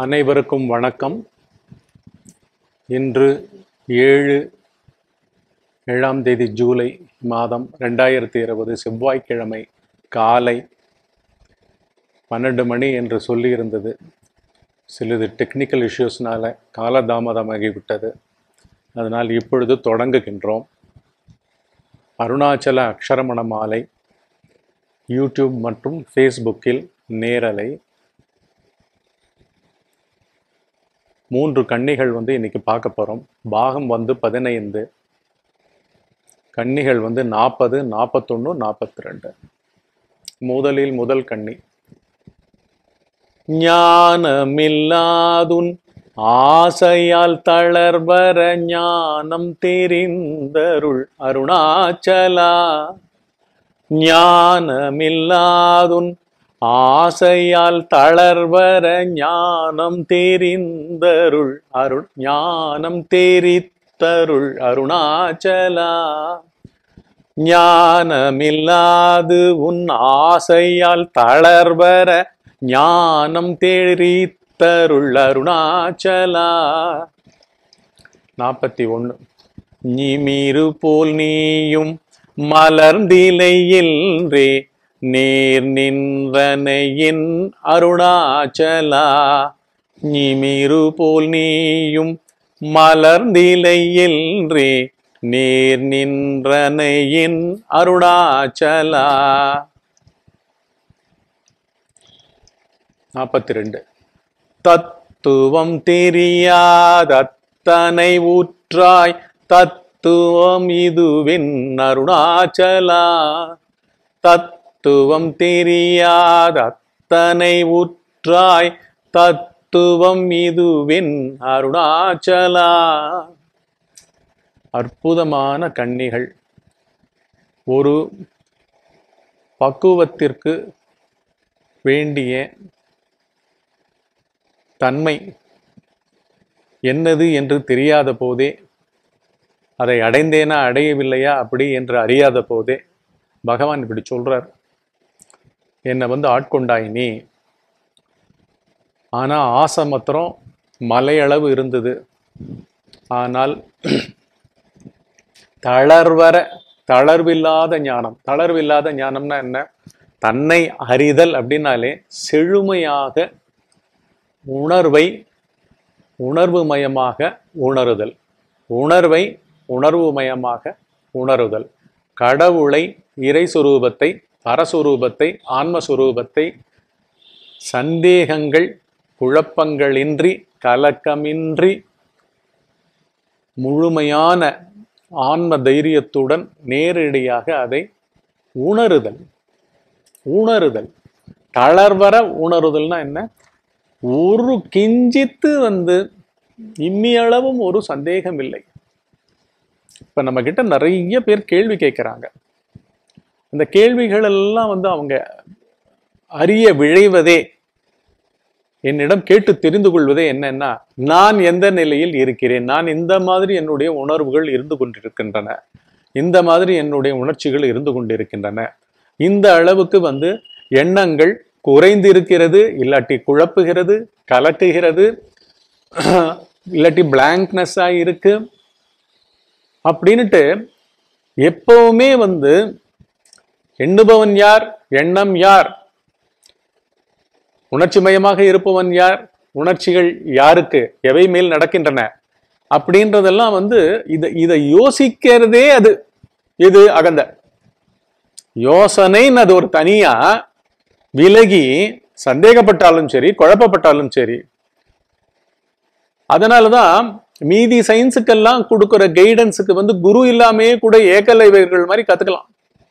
அனைவருக்கும் வணக்கம் இன்று ஏழு ஏழாம் தேதி ஜூலை மாதம் ரெண்டாயிரத்தி இருபது செவ்வாய்க்கிழமை காலை பன்னெண்டு மணி என்று சொல்லியிருந்தது சிறிது டெக்னிக்கல் இஷ்யூஸ்னால காலதாமதமாகிவிட்டது அதனால் இப்பொழுது தொடங்குகின்றோம் அருணாச்சல அக்ஷரமண மாலை யூடியூப் மற்றும் ஃபேஸ்புக்கில் நேரலை மூன்று கன்னிகள் வந்து இன்னைக்கு பார்க்க போகிறோம் பாகம் வந்து பதினைந்து கன்னிகள் வந்து நாற்பது நாற்பத்தொன்று நாற்பத்தி ரெண்டு முதலில் முதல் கன்னி ஞானமில்லாதுன் ஆசையால் தளர்வர ஞானம் தெரிந்தருள் அருணாச்சலா ஞானமில்லாதுன் ஆசையால் தளர்வர ஞானம் தெரிந்தருள் அருள் ஞானம் தெரித்தருள் அருணாச்சலா ஞானமில்லாது உன் ஆசையால் தளர்வர ஞானம் தெரித்தருள் அருணாச்சலா நாற்பத்தி ஒன்று நிமிரு போல் நீயும் மலர்ந்திலையில்ரே நேர் நின்றனையின் அருணாச்சலா நிமிரு போல் நீயும் மலர்ந்திலையில்ரே நேர் நின்றனையின் அருணாச்சலா நாற்பத்தி ரெண்டு தத்துவம் தெரியாதத்தனை ஊற்றாய் தத்துவம் இதுவின் அருணாச்சலா தத்துவம் தெரியாதத்தனை ஊற்றாய் தத்துவம் இதுவின் அருணாச்சலா அற்புதமான கன்னிகள் ஒரு பக்குவத்திற்கு வேண்டிய தன்மை என்னது என்று தெரியாத போதே அதை அடைந்தேனா அடையவில்லையா அப்படி என்று அறியாத போதே பகவான் இப்படி சொல்றார் என்னை வந்து ஆட்கொண்டாய் நீ ஆனா ஆசை மாத்திரம் மலையளவு இருந்தது ஆனால் தளர்வர தளர்வில்லாத ஞானம் தளர்வில்லாத ஞானம்னா என்ன தன்னை அறிதல் அப்படின்னாலே செழுமையாக உணர்வை உணர்வுமயமாக உணருதல் உணர்வை உணர்வுமயமாக உணருதல் கடவுளை இறை சுரூபத்தை பரசுரூபத்தை ஆன்மஸ்வரூபத்தை சந்தேகங்கள் குழப்பங்களின்றி கலக்கமின்றி முழுமையான ஆன்ம தைரியத்துடன் நேரடியாக அதை உணருதல் உணருதல் தளர்வர உணருதல்னா என்ன ஒரு கிஞ்சித்து வந்து இம்மியளவும் ஒரு சந்தேகம் இல்லை இப்ப நம்ம கிட்ட நிறைய பேர் கேள்வி கேட்கிறாங்க அந்த கேள்விகள் எல்லாம் வந்து அவங்க அறிய விழைவதே என்னிடம் கேட்டு தெரிந்து கொள்வதே என்னன்னா நான் எந்த நிலையில் இருக்கிறேன் நான் இந்த மாதிரி என்னுடைய உணர்வுகள் இருந்து கொண்டிருக்கின்றன இந்த மாதிரி என்னுடைய உணர்ச்சிகள் இருந்து கொண்டிருக்கின்றன இந்த அளவுக்கு வந்து எண்ணங்கள் குறைந்திருக்கிறது இல்லாட்டி குழப்புகிறது கலக்குகிறது இல்லாட்டி பிளாங்க்னஸ்ஸா இருக்கு அப்படின்னுட்டு எப்பவுமே வந்து எண்ணுபவன் யார் எண்ணம் யார் உணர்ச்சி மயமாக இருப்பவன் யார் உணர்ச்சிகள் யாருக்கு எவை மேல் நடக்கின்றன அப்படின்றதெல்லாம் வந்து இதை இதை யோசிக்கிறதே அது இது அகந்த யோசனைன்னு அது ஒரு தனியா விலகி சந்தேகப்பட்டாலும் சரி குழப்பப்பட்டாலும் சரி அதனாலதான் மீதி சயின்ஸுக்கெல்லாம் கொடுக்குற கைடன்ஸுக்கு வந்து குரு இல்லாமையே கூட ஏகலைவர்கள் மாதிரி கத்துக்கலாம்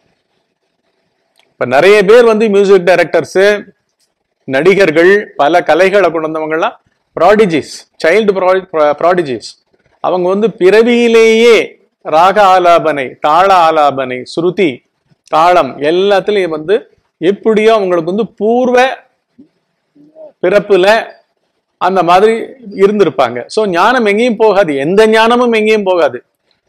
இப்ப நிறைய பேர் வந்து மியூசிக் டைரக்டர்ஸ் நடிகர்கள் பல கலைகளை கொண்டவங்கலாம் ப்ராடிஜிஸ் சைல்டு ப்ராடிஜிஸ் அவங்க வந்து பிறவியிலேயே ராக ஆலாபனை தாள ஆலாபனை ஸ்ருதி தாளம் எல்லாத்துலயும் வந்து எப்படியோ அவங்களுக்கு வந்து பூர்வ பிறப்புல அந்த மாதிரி இருந்திருப்பாங்க ஸோ ஞானம் எங்கேயும் போகாது எந்த ஞானமும் எங்கேயும் போகாது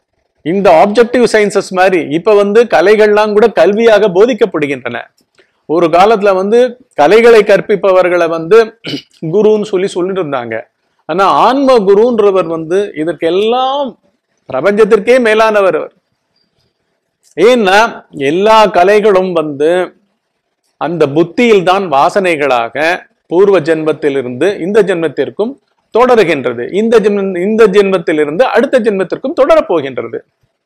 இந்த ஆப்ஜெக்டிவ் சயின்சஸ் மாதிரி இப்ப வந்து கலைகள்லாம் கூட கல்வியாக போதிக்கப்படுகின்றன ஒரு காலத்துல வந்து கலைகளை கற்பிப்பவர்களை வந்து குருன்னு சொல்லி சொல்லிட்டு இருந்தாங்க ஆனா ஆன்ம குருன்றவர் வந்து இதற்கெல்லாம் பிரபஞ்சத்திற்கே மேலானவர் அவர் ஏன்னா எல்லா கலைகளும் வந்து அந்த புத்தியில் தான் வாசனைகளாக பூர்வ ஜென்மத்திலிருந்து இந்த ஜென்மத்திற்கும் தொடருகின்றது இந்த ஜென்ம இந்த ஜென்மத்திலிருந்து அடுத்த ஜென்மத்திற்கும் தொடரப் போகின்றது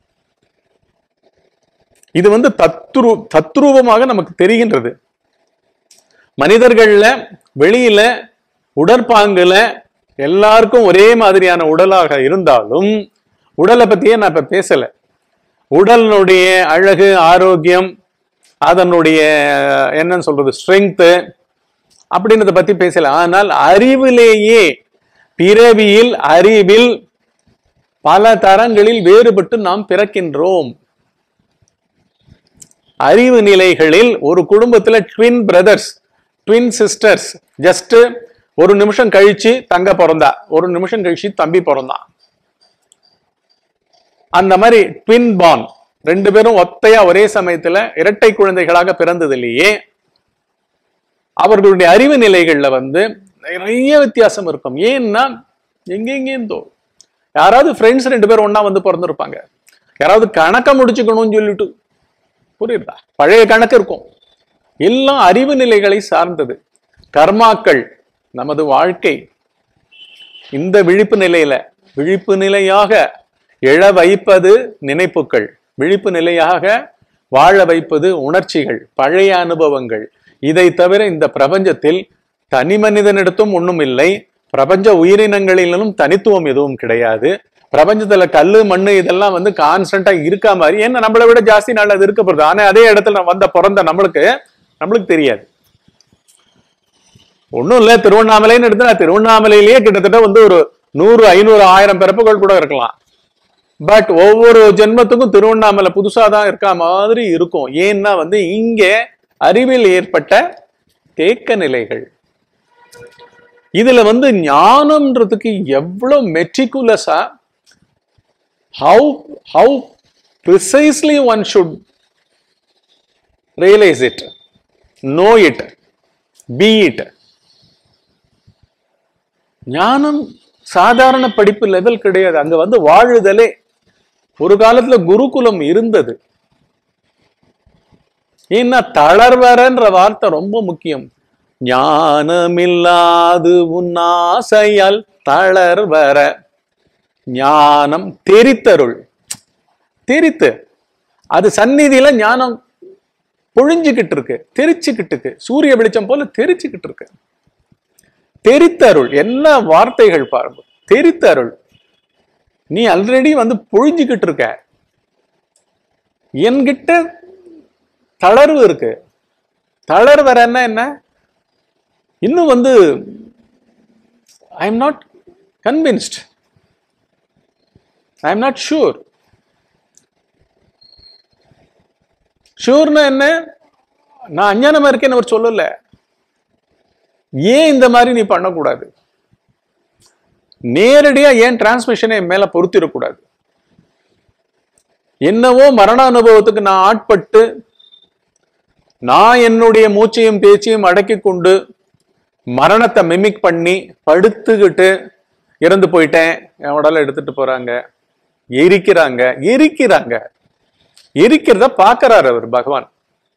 இது வந்து தத்ரு தத்ரூபமாக நமக்கு தெரிகின்றது மனிதர்கள்ல வெளியில உடற்பாங்குல எல்லாருக்கும் ஒரே மாதிரியான உடலாக இருந்தாலும் உடலை பத்தியே நான் இப்ப பேசல உடலினுடைய அழகு ஆரோக்கியம் அதனுடைய என்னன்னு சொல்றது ஸ்ட்ரென்த்து அப்படின்றத பத்தி பேசல ஆனால் அறிவிலேயே பிறவியில் அறிவில் பல தரங்களில் வேறுபட்டு நாம் பிறக்கின்றோம் அறிவு நிலைகளில் ஒரு குடும்பத்துல twin brothers twin sisters just ஒரு நிமிஷம் கழிச்சு தங்க பிறந்தா ஒரு நிமிஷம் கழிச்சு தம்பி பிறந்தான் அந்த மாதிரி ட்வின் பான் ரெண்டு பேரும் ஒத்தையா ஒரே சமயத்துல இரட்டை குழந்தைகளாக பிறந்ததிலேயே அவர்களுடைய அறிவு நிலைகள்ல வந்து நிறைய வித்தியாசம் இருக்கும் ஏன்னா எங்கெங்கேந்தோ யாராவது ஃப்ரெண்ட்ஸ் ரெண்டு பேரும் ஒண்ணா வந்து பிறந்திருப்பாங்க யாராவது கணக்க முடிச்சுக்கணும்னு சொல்லிட்டு புரியுதா பழைய கணக்கு இருக்கும் எல்லாம் அறிவு நிலைகளை சார்ந்தது கர்மாக்கள் நமது வாழ்க்கை இந்த விழிப்பு நிலையில விழிப்பு நிலையாக எழ வைப்பது நினைப்புகள் விழிப்பு நிலையாக வாழ வைப்பது உணர்ச்சிகள் பழைய அனுபவங்கள் இதை தவிர இந்த பிரபஞ்சத்தில் தனி மனிதனிடத்தும் ஒண்ணும் இல்லை பிரபஞ்ச உயிரினங்களிலும் தனித்துவம் எதுவும் கிடையாது பிரபஞ்சத்துல கல்லு மண்ணு இதெல்லாம் வந்து கான்ஸ்டன்டா இருக்கா மாதிரி ஏன்னா நம்மளை விட ஜாஸ்தி நாள் அது இருக்க போறது ஆனா அதே இடத்துல வந்த பிறந்த நம்மளுக்கு நம்மளுக்கு தெரியாது ஒண்ணும் இல்ல திருவண்ணாமலைன்னு எடுத்தா திருவண்ணாமலையிலேயே கிட்டத்தட்ட வந்து ஒரு நூறு ஐநூறு ஆயிரம் பிறப்புகள் கூட இருக்கலாம் பட் ஒவ்வொரு ஜென்மத்துக்கும் திருவண்ணாமலை புதுசா தான் இருக்கா மாதிரி இருக்கும் ஏன்னா வந்து இங்க அறிவில் ஏற்பட்ட தேக்க நிலைகள் இதுல வந்து ஞானம்ன்றதுக்கு எவ்வளவு மெட்ரிகுலஸா how how precisely one should realise it know it be it ஞானம் சாதாரண படிப்பு லெவல் கிடையாது அங்க வந்து வாழுதலே ஒரு காலத்துல குருகுலம் இருந்தது ஏன்னா தளர்வரன்ற வார்த்தை ரொம்ப முக்கியம் ஞானமில்லாது உன்னாசையால் தளர்வர ஞானம் தெரித்தருள் தெரித்து அது சந்நிதியில ஞானம் பொழிஞ்சுக்கிட்டு இருக்கு தெரிச்சுக்கிட்டு இருக்கு சூரிய வெளிச்சம் போல தெரிச்சுக்கிட்டு இருக்கு தெரித்தருள் என்ன வார்த்தைகள் பாருங்க தெரித்தருள் நீ ஆல்ரெடி வந்து பொழிஞ்சுக்கிட்டு இருக்க என்கிட்ட தளர்வு இருக்கு தளர்வர என்ன என்ன இன்னும் வந்து I am not convinced I am not sure ஷூர்னா என்ன நான் அஞ்ஞானமா இருக்கேன்னு அவர் சொல்லல ஏன் இந்த மாதிரி நீ பண்ணக்கூடாது நேரடியா ஏன் டிரான்ஸ்மிஷனை என் மேல பொருத்திடக்கூடாது என்னவோ மரண அனுபவத்துக்கு நான் ஆட்பட்டு நான் என்னுடைய மூச்சையும் பேச்சையும் அடக்கி கொண்டு மரணத்தை மிமிக் பண்ணி படுத்துக்கிட்டு இறந்து போயிட்டேன் என் உடலை எடுத்துட்டு போறாங்க எரிக்கிறாங்க எரிக்கிறாங்க எரிக்கிறத பாக்குறாரு அவர் பகவான்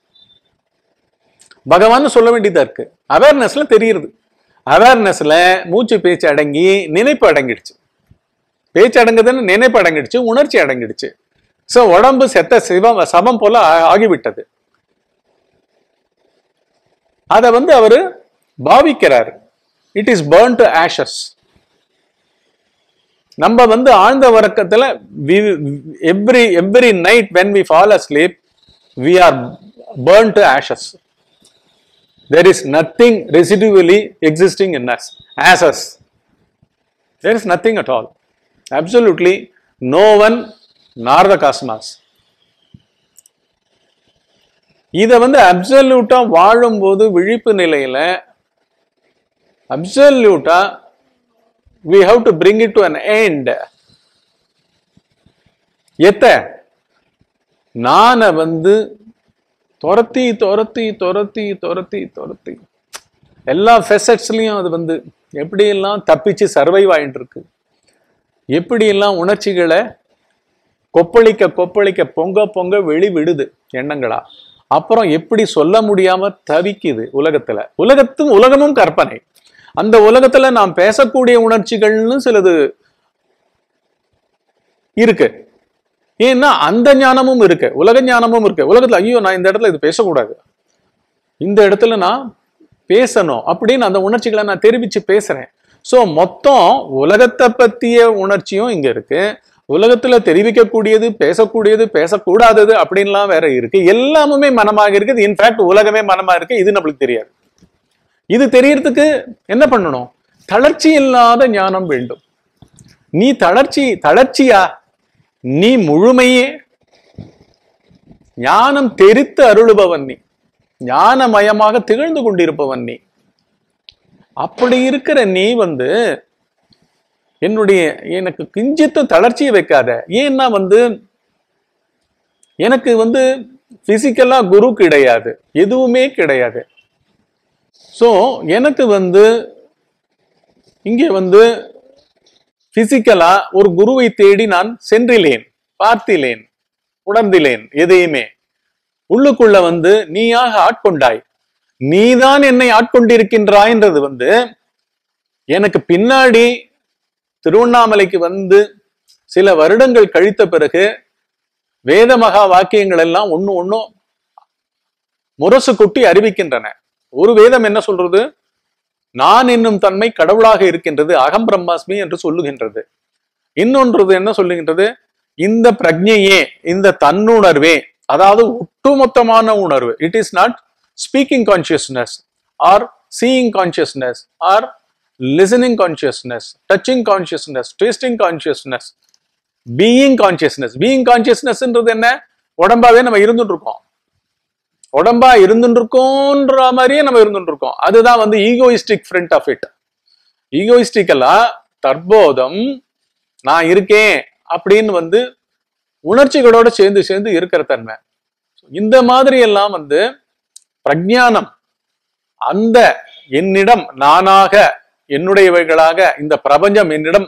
பகவான் சொல்ல வேண்டியதா இருக்கு அவேர்னஸ்ல தெரியுது அவேர்னஸ்ல மூச்சு பேச்சு அடங்கி நினைப்பு அடங்கிடுச்சு பேச்சு அடங்குதுன்னு நினைப்பு அடங்கிடுச்சு உணர்ச்சி அடங்கிடுச்சு சோ உடம்பு செத்த சிவம் சமம் போல ஆ- ஆகிவிட்டது அதை வந்து அவரு பாவிக்கிறார் it is burnt to ashes நம்ம வந்து ஆழ்ந்த உறக்கத்துல every every night when we fall asleep we are burnt to ashes there is nothing residually existing in us as us there is nothing at all absolutely no one nor the cosmos இத வந்து அப்சல்யூட்டா வாழும்போது விழிப்பு நிலையில அப்சல்யூட்டா we have to bring it to an end எத்த நானை வந்து துரத்தி துரத்தி துரத்தி துரத்தி துரத்தி எல்லா ஃபெசட்ஸ்லயும் அது வந்து எப்படியெல்லாம் தப்பிச்சு சர்வைவ் ஆயிட்டு இருக்கு எப்படியெல்லாம் உணர்ச்சிகளை கொப்பளிக்க கொப்பளிக்க பொங்க பொங்க வெளி விடுது எண்ணங்களா அப்புறம் எப்படி சொல்ல முடியாம தவிக்குது உலகத்துல உலகத்தும் உலகமும் கற்பனை அந்த உலகத்துல நாம் பேசக்கூடிய உணர்ச்சிகள்னு சிலது இருக்கு ஏன்னா அந்த ஞானமும் இருக்கு உலக ஞானமும் இருக்கு உலகத்துல ஐயோ நான் இந்த இடத்துல இது பேசக்கூடாது இந்த இடத்துல நான் பேசணும் அப்படின்னு அந்த உணர்ச்சிகளை நான் தெரிவிச்சு பேசுறேன் சோ மொத்தம் உலகத்தை பத்திய உணர்ச்சியும் இங்க இருக்கு உலகத்துல தெரிவிக்கக்கூடியது பேசக்கூடியது பேசக்கூடாதது அப்படின்லாம் வேற இருக்கு எல்லாமுமே மனமாக இருக்குது இன்ஃபேக்ட் உலகமே மனமா இருக்கு இது நம்மளுக்கு தெரியாது இது தெரியறதுக்கு என்ன பண்ணணும் தளர்ச்சி இல்லாத ஞானம் வேண்டும் நீ தளர்ச்சி தளர்ச்சியா நீ முழுமையே ஞானம் தெரித்து அருளுபவன் நீ ஞானமயமாக திகழ்ந்து கொண்டிருப்பவன் நீ அப்படி இருக்கிற நீ வந்து என்னுடைய எனக்கு கிஞ்சித்தும் தளர்ச்சியை வைக்காத ஏன்னா வந்து எனக்கு வந்து பிசிக்கலா குரு கிடையாது எதுவுமே கிடையாது ஸோ எனக்கு வந்து இங்கே வந்து பிசிக்கலா ஒரு குருவை தேடி நான் சென்றிலேன் பார்த்திலேன் உணர்ந்திலேன் எதையுமே உள்ளுக்குள்ள வந்து நீயாக ஆட்கொண்டாய் நீதான் என்னை ஆட்கொண்டிருக்கின்றாய்ன்றது வந்து எனக்கு பின்னாடி திருவண்ணாமலைக்கு வந்து சில வருடங்கள் கழித்த பிறகு வேத மகா வாக்கியங்கள் எல்லாம் ஒண்ணு ஒண்ணும் முரசு கொட்டி அறிவிக்கின்றன ஒரு வேதம் என்ன சொல்றது நான் என்னும் தன்மை கடவுளாக இருக்கின்றது அகம் பிரம்மாஸ்மி என்று சொல்லுகின்றது இன்னொன்றது என்ன சொல்லுகின்றது இந்த பிரஜையே இந்த தன்னுணர்வே அதாவது ஒட்டுமொத்தமான உணர்வு it is not speaking consciousness or seeing consciousness or listening consciousness touching consciousness tasting consciousness being consciousness being கான்சியஸ்னஸ்ன்றது என்ன உடம்பாவே நம்ம இருந்துட்டு இருக்கோம் உடம்பா இருந்துட்டு இருக்கோன்ற மாதிரியே நம்ம இருந்துட்டு இருக்கோம் அதுதான் வந்து ஈகோயிஸ்டிக் ஃப்ரண்ட் ஆஃப் இட் ஈகோயிஸ்டிக்கலா தற்போதம் நான் இருக்கேன் அப்படின்னு வந்து உணர்ச்சிகளோட சேர்ந்து சேர்ந்து இருக்கிற தன்மை இந்த மாதிரி எல்லாம் வந்து பிரஜானம் அந்த என்னிடம் நானாக என்னுடையவைகளாக இந்த பிரபஞ்சம் என்னிடம்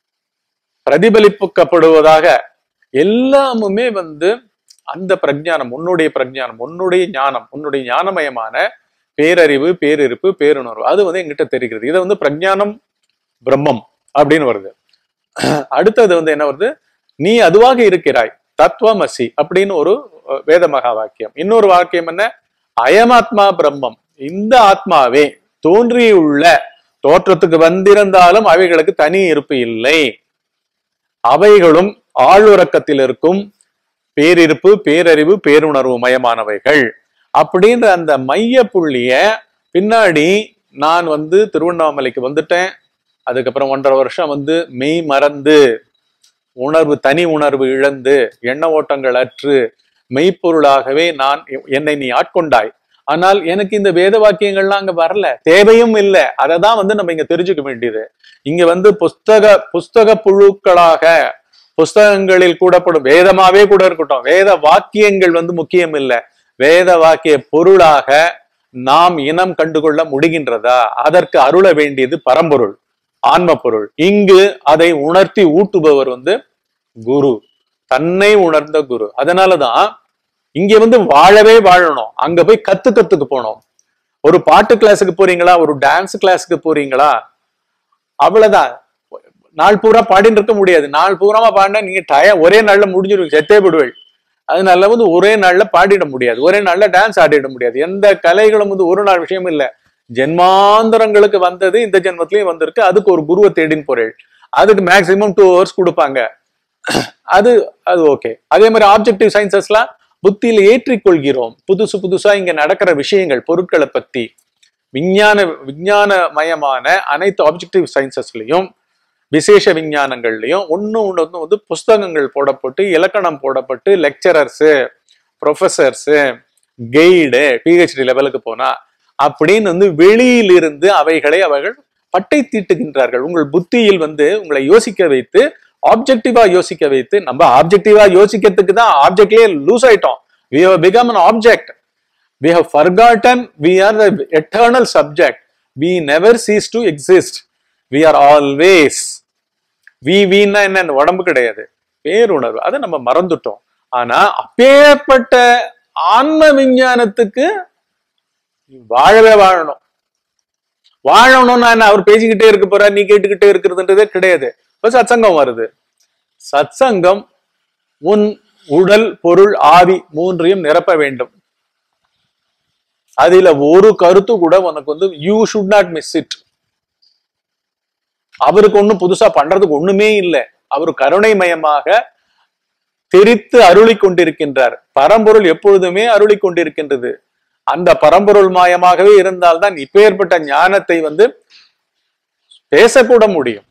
பிரதிபலிப்புக்கப்படுவதாக எல்லாமுமே வந்து அந்த பிரஜானம் உன்னுடைய பிரஜானம் உன்னுடைய ஞானம் உன்னுடைய ஞானமயமான பேரறிவு பேரிருப்பு பேருணர்வு அது வந்து எங்கிட்ட தெரிகிறது இதை வந்து பிரஜானம் பிரம்மம் அப்படின்னு வருது அடுத்தது வந்து என்ன வருது நீ அதுவாக இருக்கிறாய் தத்துவமசி அப்படின்னு ஒரு அஹ், வேத மகா வாக்கியம் இன்னொரு வாக்கியம் என்ன அயமாத்மா பிரம்மம் இந்த ஆத்மாவே தோன்றியுள்ள தோற்றத்துக்கு வந்திருந்தாலும் அவைகளுக்கு தனி இருப்பு இல்லை அவைகளும் ஆளுறக்கத்தில் இருக்கும் பேரிருப்பு பேரறிவு பேருணர்வு மயமானவைகள் அப்படின்ற அந்த மைய புள்ளிய பின்னாடி நான் வந்து திருவண்ணாமலைக்கு வந்துட்டேன் அதுக்கப்புறம் ஒன்றரை வருஷம் வந்து மெய் மறந்து உணர்வு தனி உணர்வு இழந்து எண்ண ஓட்டங்கள் அற்று மெய்ப்பொருளாகவே நான் என்னை நீ ஆட்கொண்டாய் ஆனால் எனக்கு இந்த வேத வாக்கியங்கள்லாம் அங்க வரல தேவையும் இல்லை அதை தான் வந்து நம்ம இங்க தெரிஞ்சுக்க வேண்டியது இங்க வந்து புஸ்தக புஸ்தக புழுக்களாக புஸ்தகங்களில் கூடப்படும் வேதமாவே கூட இருக்கட்டும் வேத வாக்கியங்கள் வந்து முக்கியம் இல்லை வேத வாக்கிய பொருளாக நாம் இனம் கண்டுகொள்ள முடிகின்றதா அதற்கு அருள வேண்டியது பரம்பொருள் ஆன்ம பொருள் இங்கு அதை உணர்த்தி ஊட்டுபவர் வந்து குரு தன்னை உணர்ந்த குரு அதனாலதான் இங்க வந்து வாழவே வாழணும் அங்க போய் கத்து கத்துக்கு போனோம் ஒரு பாட்டு கிளாஸுக்கு போறீங்களா ஒரு டான்ஸ் கிளாஸுக்கு போறீங்களா அவ்வளவுதான் நாள் பூரா பாடின்னு இருக்க முடியாது நாள் பூராமா பாடினா நீங்க டய ஒரே நாள்ல முடிஞ்சிருவீங்க செத்தே விடுவேள் அதனால வந்து ஒரே நாள்ல பாடிட முடியாது ஒரே நாள்ல டான்ஸ் ஆடிட முடியாது எந்த கலைகளும் வந்து ஒரு நாள் விஷயம் இல்ல ஜென்மாந்தரங்களுக்கு வந்தது இந்த ஜென்மத்திலயும் வந்திருக்கு அதுக்கு ஒரு குருவை தேடின்னு போறேள் அதுக்கு மேக்சிமம் டூ ஹவர்ஸ் கொடுப்பாங்க அது அது ஓகே அதே மாதிரி ஆப்ஜெக்டிவ் சயின்சஸ்லாம் புத்தியில ஏற்றிக்கொள்கிறோம் புதுசு புதுசா இங்க நடக்கிற விஷயங்கள் பொருட்களை பத்தி விஞ்ஞான விஞ்ஞானமயமான அனைத்து ஆப்ஜெக்டிவ் சயின்சஸ்லயும் விசேஷ விஞ்ஞானங்கள்லயும் ஒண்ணு ஒண்ணு வந்து வந்து புஸ்தகங்கள் போடப்பட்டு இலக்கணம் போடப்பட்டு லெக்சரர்ஸு ப்ரொஃபசர்ஸு கைடு பிஹெச்டி லெவலுக்கு போனா அப்படின்னு வந்து வெளியிலிருந்து அவைகளை அவர்கள் பட்டை தீட்டுகின்றார்கள் உங்கள் புத்தியில் வந்து உங்களை யோசிக்க வைத்து ஆப்ஜெக்டிவா யோசிக்க வைத்து நம்ம ஆப்ஜெக்டிவா யோசிக்கிறதுக்கு தான் ஆப்ஜெக்ட்லயே லூஸ் ஆயிட்டோம் we become an object we have forgotten we are the eternal subject we never cease to exist we are always we வீன்னா என்ன உடம்பு கிடையாது பேருணர்வு அதை நம்ம மறந்துட்டோம் ஆனா அப்பேற்பட்ட ஆன்ம விஞ்ஞானத்துக்கு வாழவே வாழணும் வாழணும்னா என்ன அவர் பேசிக்கிட்டே இருக்க போறார் நீ கேட்டுக்கிட்டே இருக்கிறதுன்றதே கிடையாது இப்ப சத்சங்கம் வருது சத்சங்கம் உன் உடல் பொருள் ஆவி மூன்றையும் நிரப்ப வேண்டும் அதுல ஒரு கருத்து கூட உனக்கு வந்து you should not miss it அவருக்கு ஒண்ணும் புதுசா பண்றதுக்கு ஒண்ணுமே இல்லை அவர் கருணைமயமாக தெரித்து அருளி கொண்டிருக்கின்றார் பரம்பொருள் எப்பொழுதுமே அருளி கொண்டிருக்கின்றது அந்த பரம்பொருள் மாயமாகவே இருந்தால்தான் இப்பேற்பட்ட ஞானத்தை வந்து பேசக்கூட முடியும்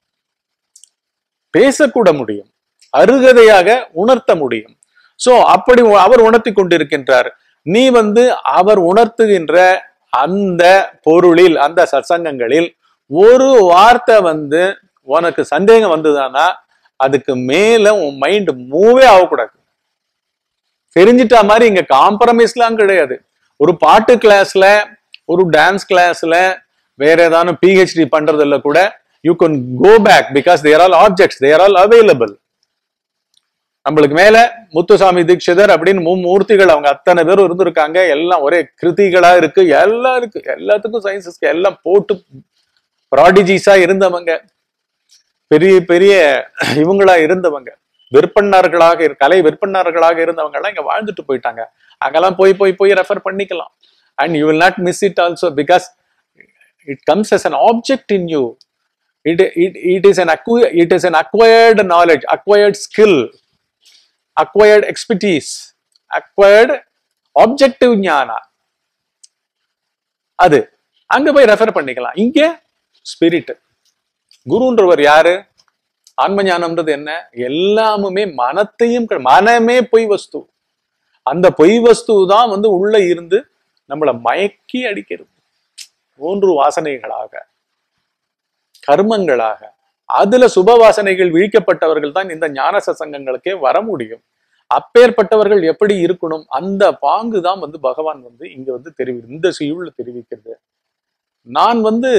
பேசக்கூட முடியும் அருகதையாக உணர்த்த முடியும் சோ அப்படி அவர் உணர்த்தி கொண்டிருக்கின்றார் நீ வந்து அவர் உணர்த்துகின்ற அந்த பொருளில் அந்த சத்சங்கங்களில் ஒரு வார்த்தை வந்து உனக்கு சந்தேகம் வந்ததுன்னா அதுக்கு மேல உன் மைண்ட் மூவே ஆகக்கூடாது தெரிஞ்சிட்டா மாதிரி இங்க காம்ப்ரமைஸ்லாம் கிடையாது ஒரு பாட்டு கிளாஸ்ல ஒரு டான்ஸ் கிளாஸ்ல வேற ஏதாவது பிஹெச்டி பண்றதுல கூட you can go back because there all objects there all available நம்மளுக்கு மேல முத்துசாமி தீட்சிதர் அப்படின்னு மும்மூர்த்திகள் அவங்க அத்தனை பேரும் இருந்திருக்காங்க எல்லாம் ஒரே கிருதிகளா இருக்கு எல்லாம் இருக்கு எல்லாத்துக்கும் சயின்சஸ்க்கு எல்லாம் போட்டு ப்ராடிஜிஸா இருந்தவங்க பெரிய பெரிய இவங்களா இருந்தவங்க விற்பனர்களாக இரு- கலை விற்பனர்களாக இருந்தவங்க எல்லாம் இங்க வாழ்ந்துட்டு போயிட்டாங்க அங்கெல்லாம் போய் போய் போய் ரெஃபர் பண்ணிக்கலாம் and you will not miss it also because it comes as an object in you it it it is an acqui- it is an acquired knowledge acquired skill acquired expertise acquired objective ஞானா அது அங்க போய் refer பண்ணிக்கலாம் இங்க spirit குருன்றவர் யாரு ஆன்ம ஞானம்ன்றது என்ன எல்லாமுமே மனத்தையும் க- மனமே பொய் வஸ்து அந்த பொய் வஸ்து தான் வந்து உள்ள இருந்து நம்மளை மயக்கி அடிக்கிறது மூன்று வாசனைகளாக கர்மங்களாக அதுல சுப வாசனைகள் விழிக்கப்பட்டவர்கள் தான் இந்த ஞான சசங்கங்களுக்கே வர முடியும் அப்பேற்பட்டவர்கள் எப்படி இருக்கணும் அந்த பாங்கு தான் வந்து பகவான் வந்து இங்க வந்து தெரிவி இந்த செய்யுள்ள தெரிவிக்கிறது நான் வந்து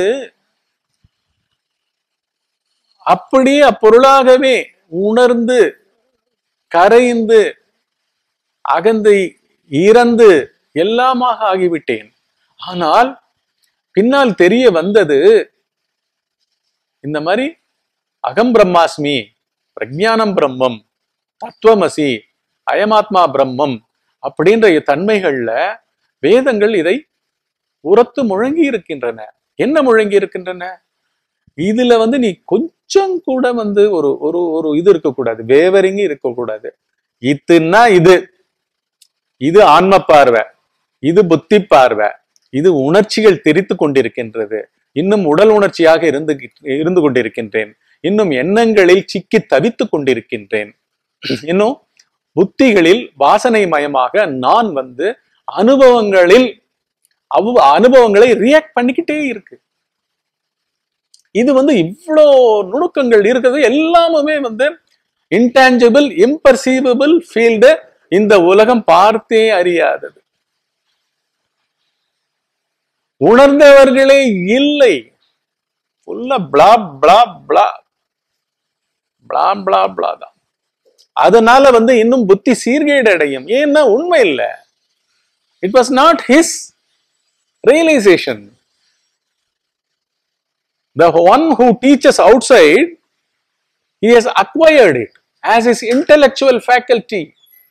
அப்படியே அப்பொருளாகவே உணர்ந்து கரைந்து அகந்தை இறந்து எல்லாமாக ஆகிவிட்டேன் ஆனால் பின்னால் தெரிய வந்தது இந்த மாதிரி அகம் பிரம்மாஸ்மி பிரஜானம் பிரம்மம் தத்துவமசி அயமாத்மா பிரம்மம் அப்படின்ற தன்மைகள்ல வேதங்கள் இதை உரத்து முழங்கி இருக்கின்றன என்ன முழங்கி இருக்கின்றன இதுல வந்து நீ கொஞ்சம் கூட வந்து ஒரு ஒரு ஒரு இது இருக்கக்கூடாது வேவரிங் இருக்கக்கூடாது இதுன்னா இது இது ஆன்ம பார்வை இது புத்தி பார்வை இது உணர்ச்சிகள் தெரித்து கொண்டிருக்கின்றது இன்னும் உடல் உணர்ச்சியாக இருந்து இருந்து கொண்டிருக்கின்றேன் இன்னும் எண்ணங்களில் சிக்கி தவித்துக் கொண்டிருக்கின்றேன் இன்னும் புத்திகளில் வாசனை மயமாக நான் வந்து அனுபவங்களில் அவ் அனுபவங்களை ரியாக்ட் பண்ணிக்கிட்டே இருக்கு இது வந்து இவ்வளோ நுணுக்கங்கள் இருக்குது எல்லாமுமே வந்து இன்டான்ஜிபிள் இம்பர்சீவபிள் ஃபீல்டு இந்த உலகம் பார்த்தே அறியாதது உணர்ந்தவர்களே இல்லை ஃபுல்லா பிளா பிளா பிளா பிளா பிளா பிளா தான் அதனால வந்து இன்னும் புத்தி சீர்கேடு அடையும் ஏன்னா உண்மை இல்லை it was not his realisation the one who teaches outside he has acquired it as his intellectual faculty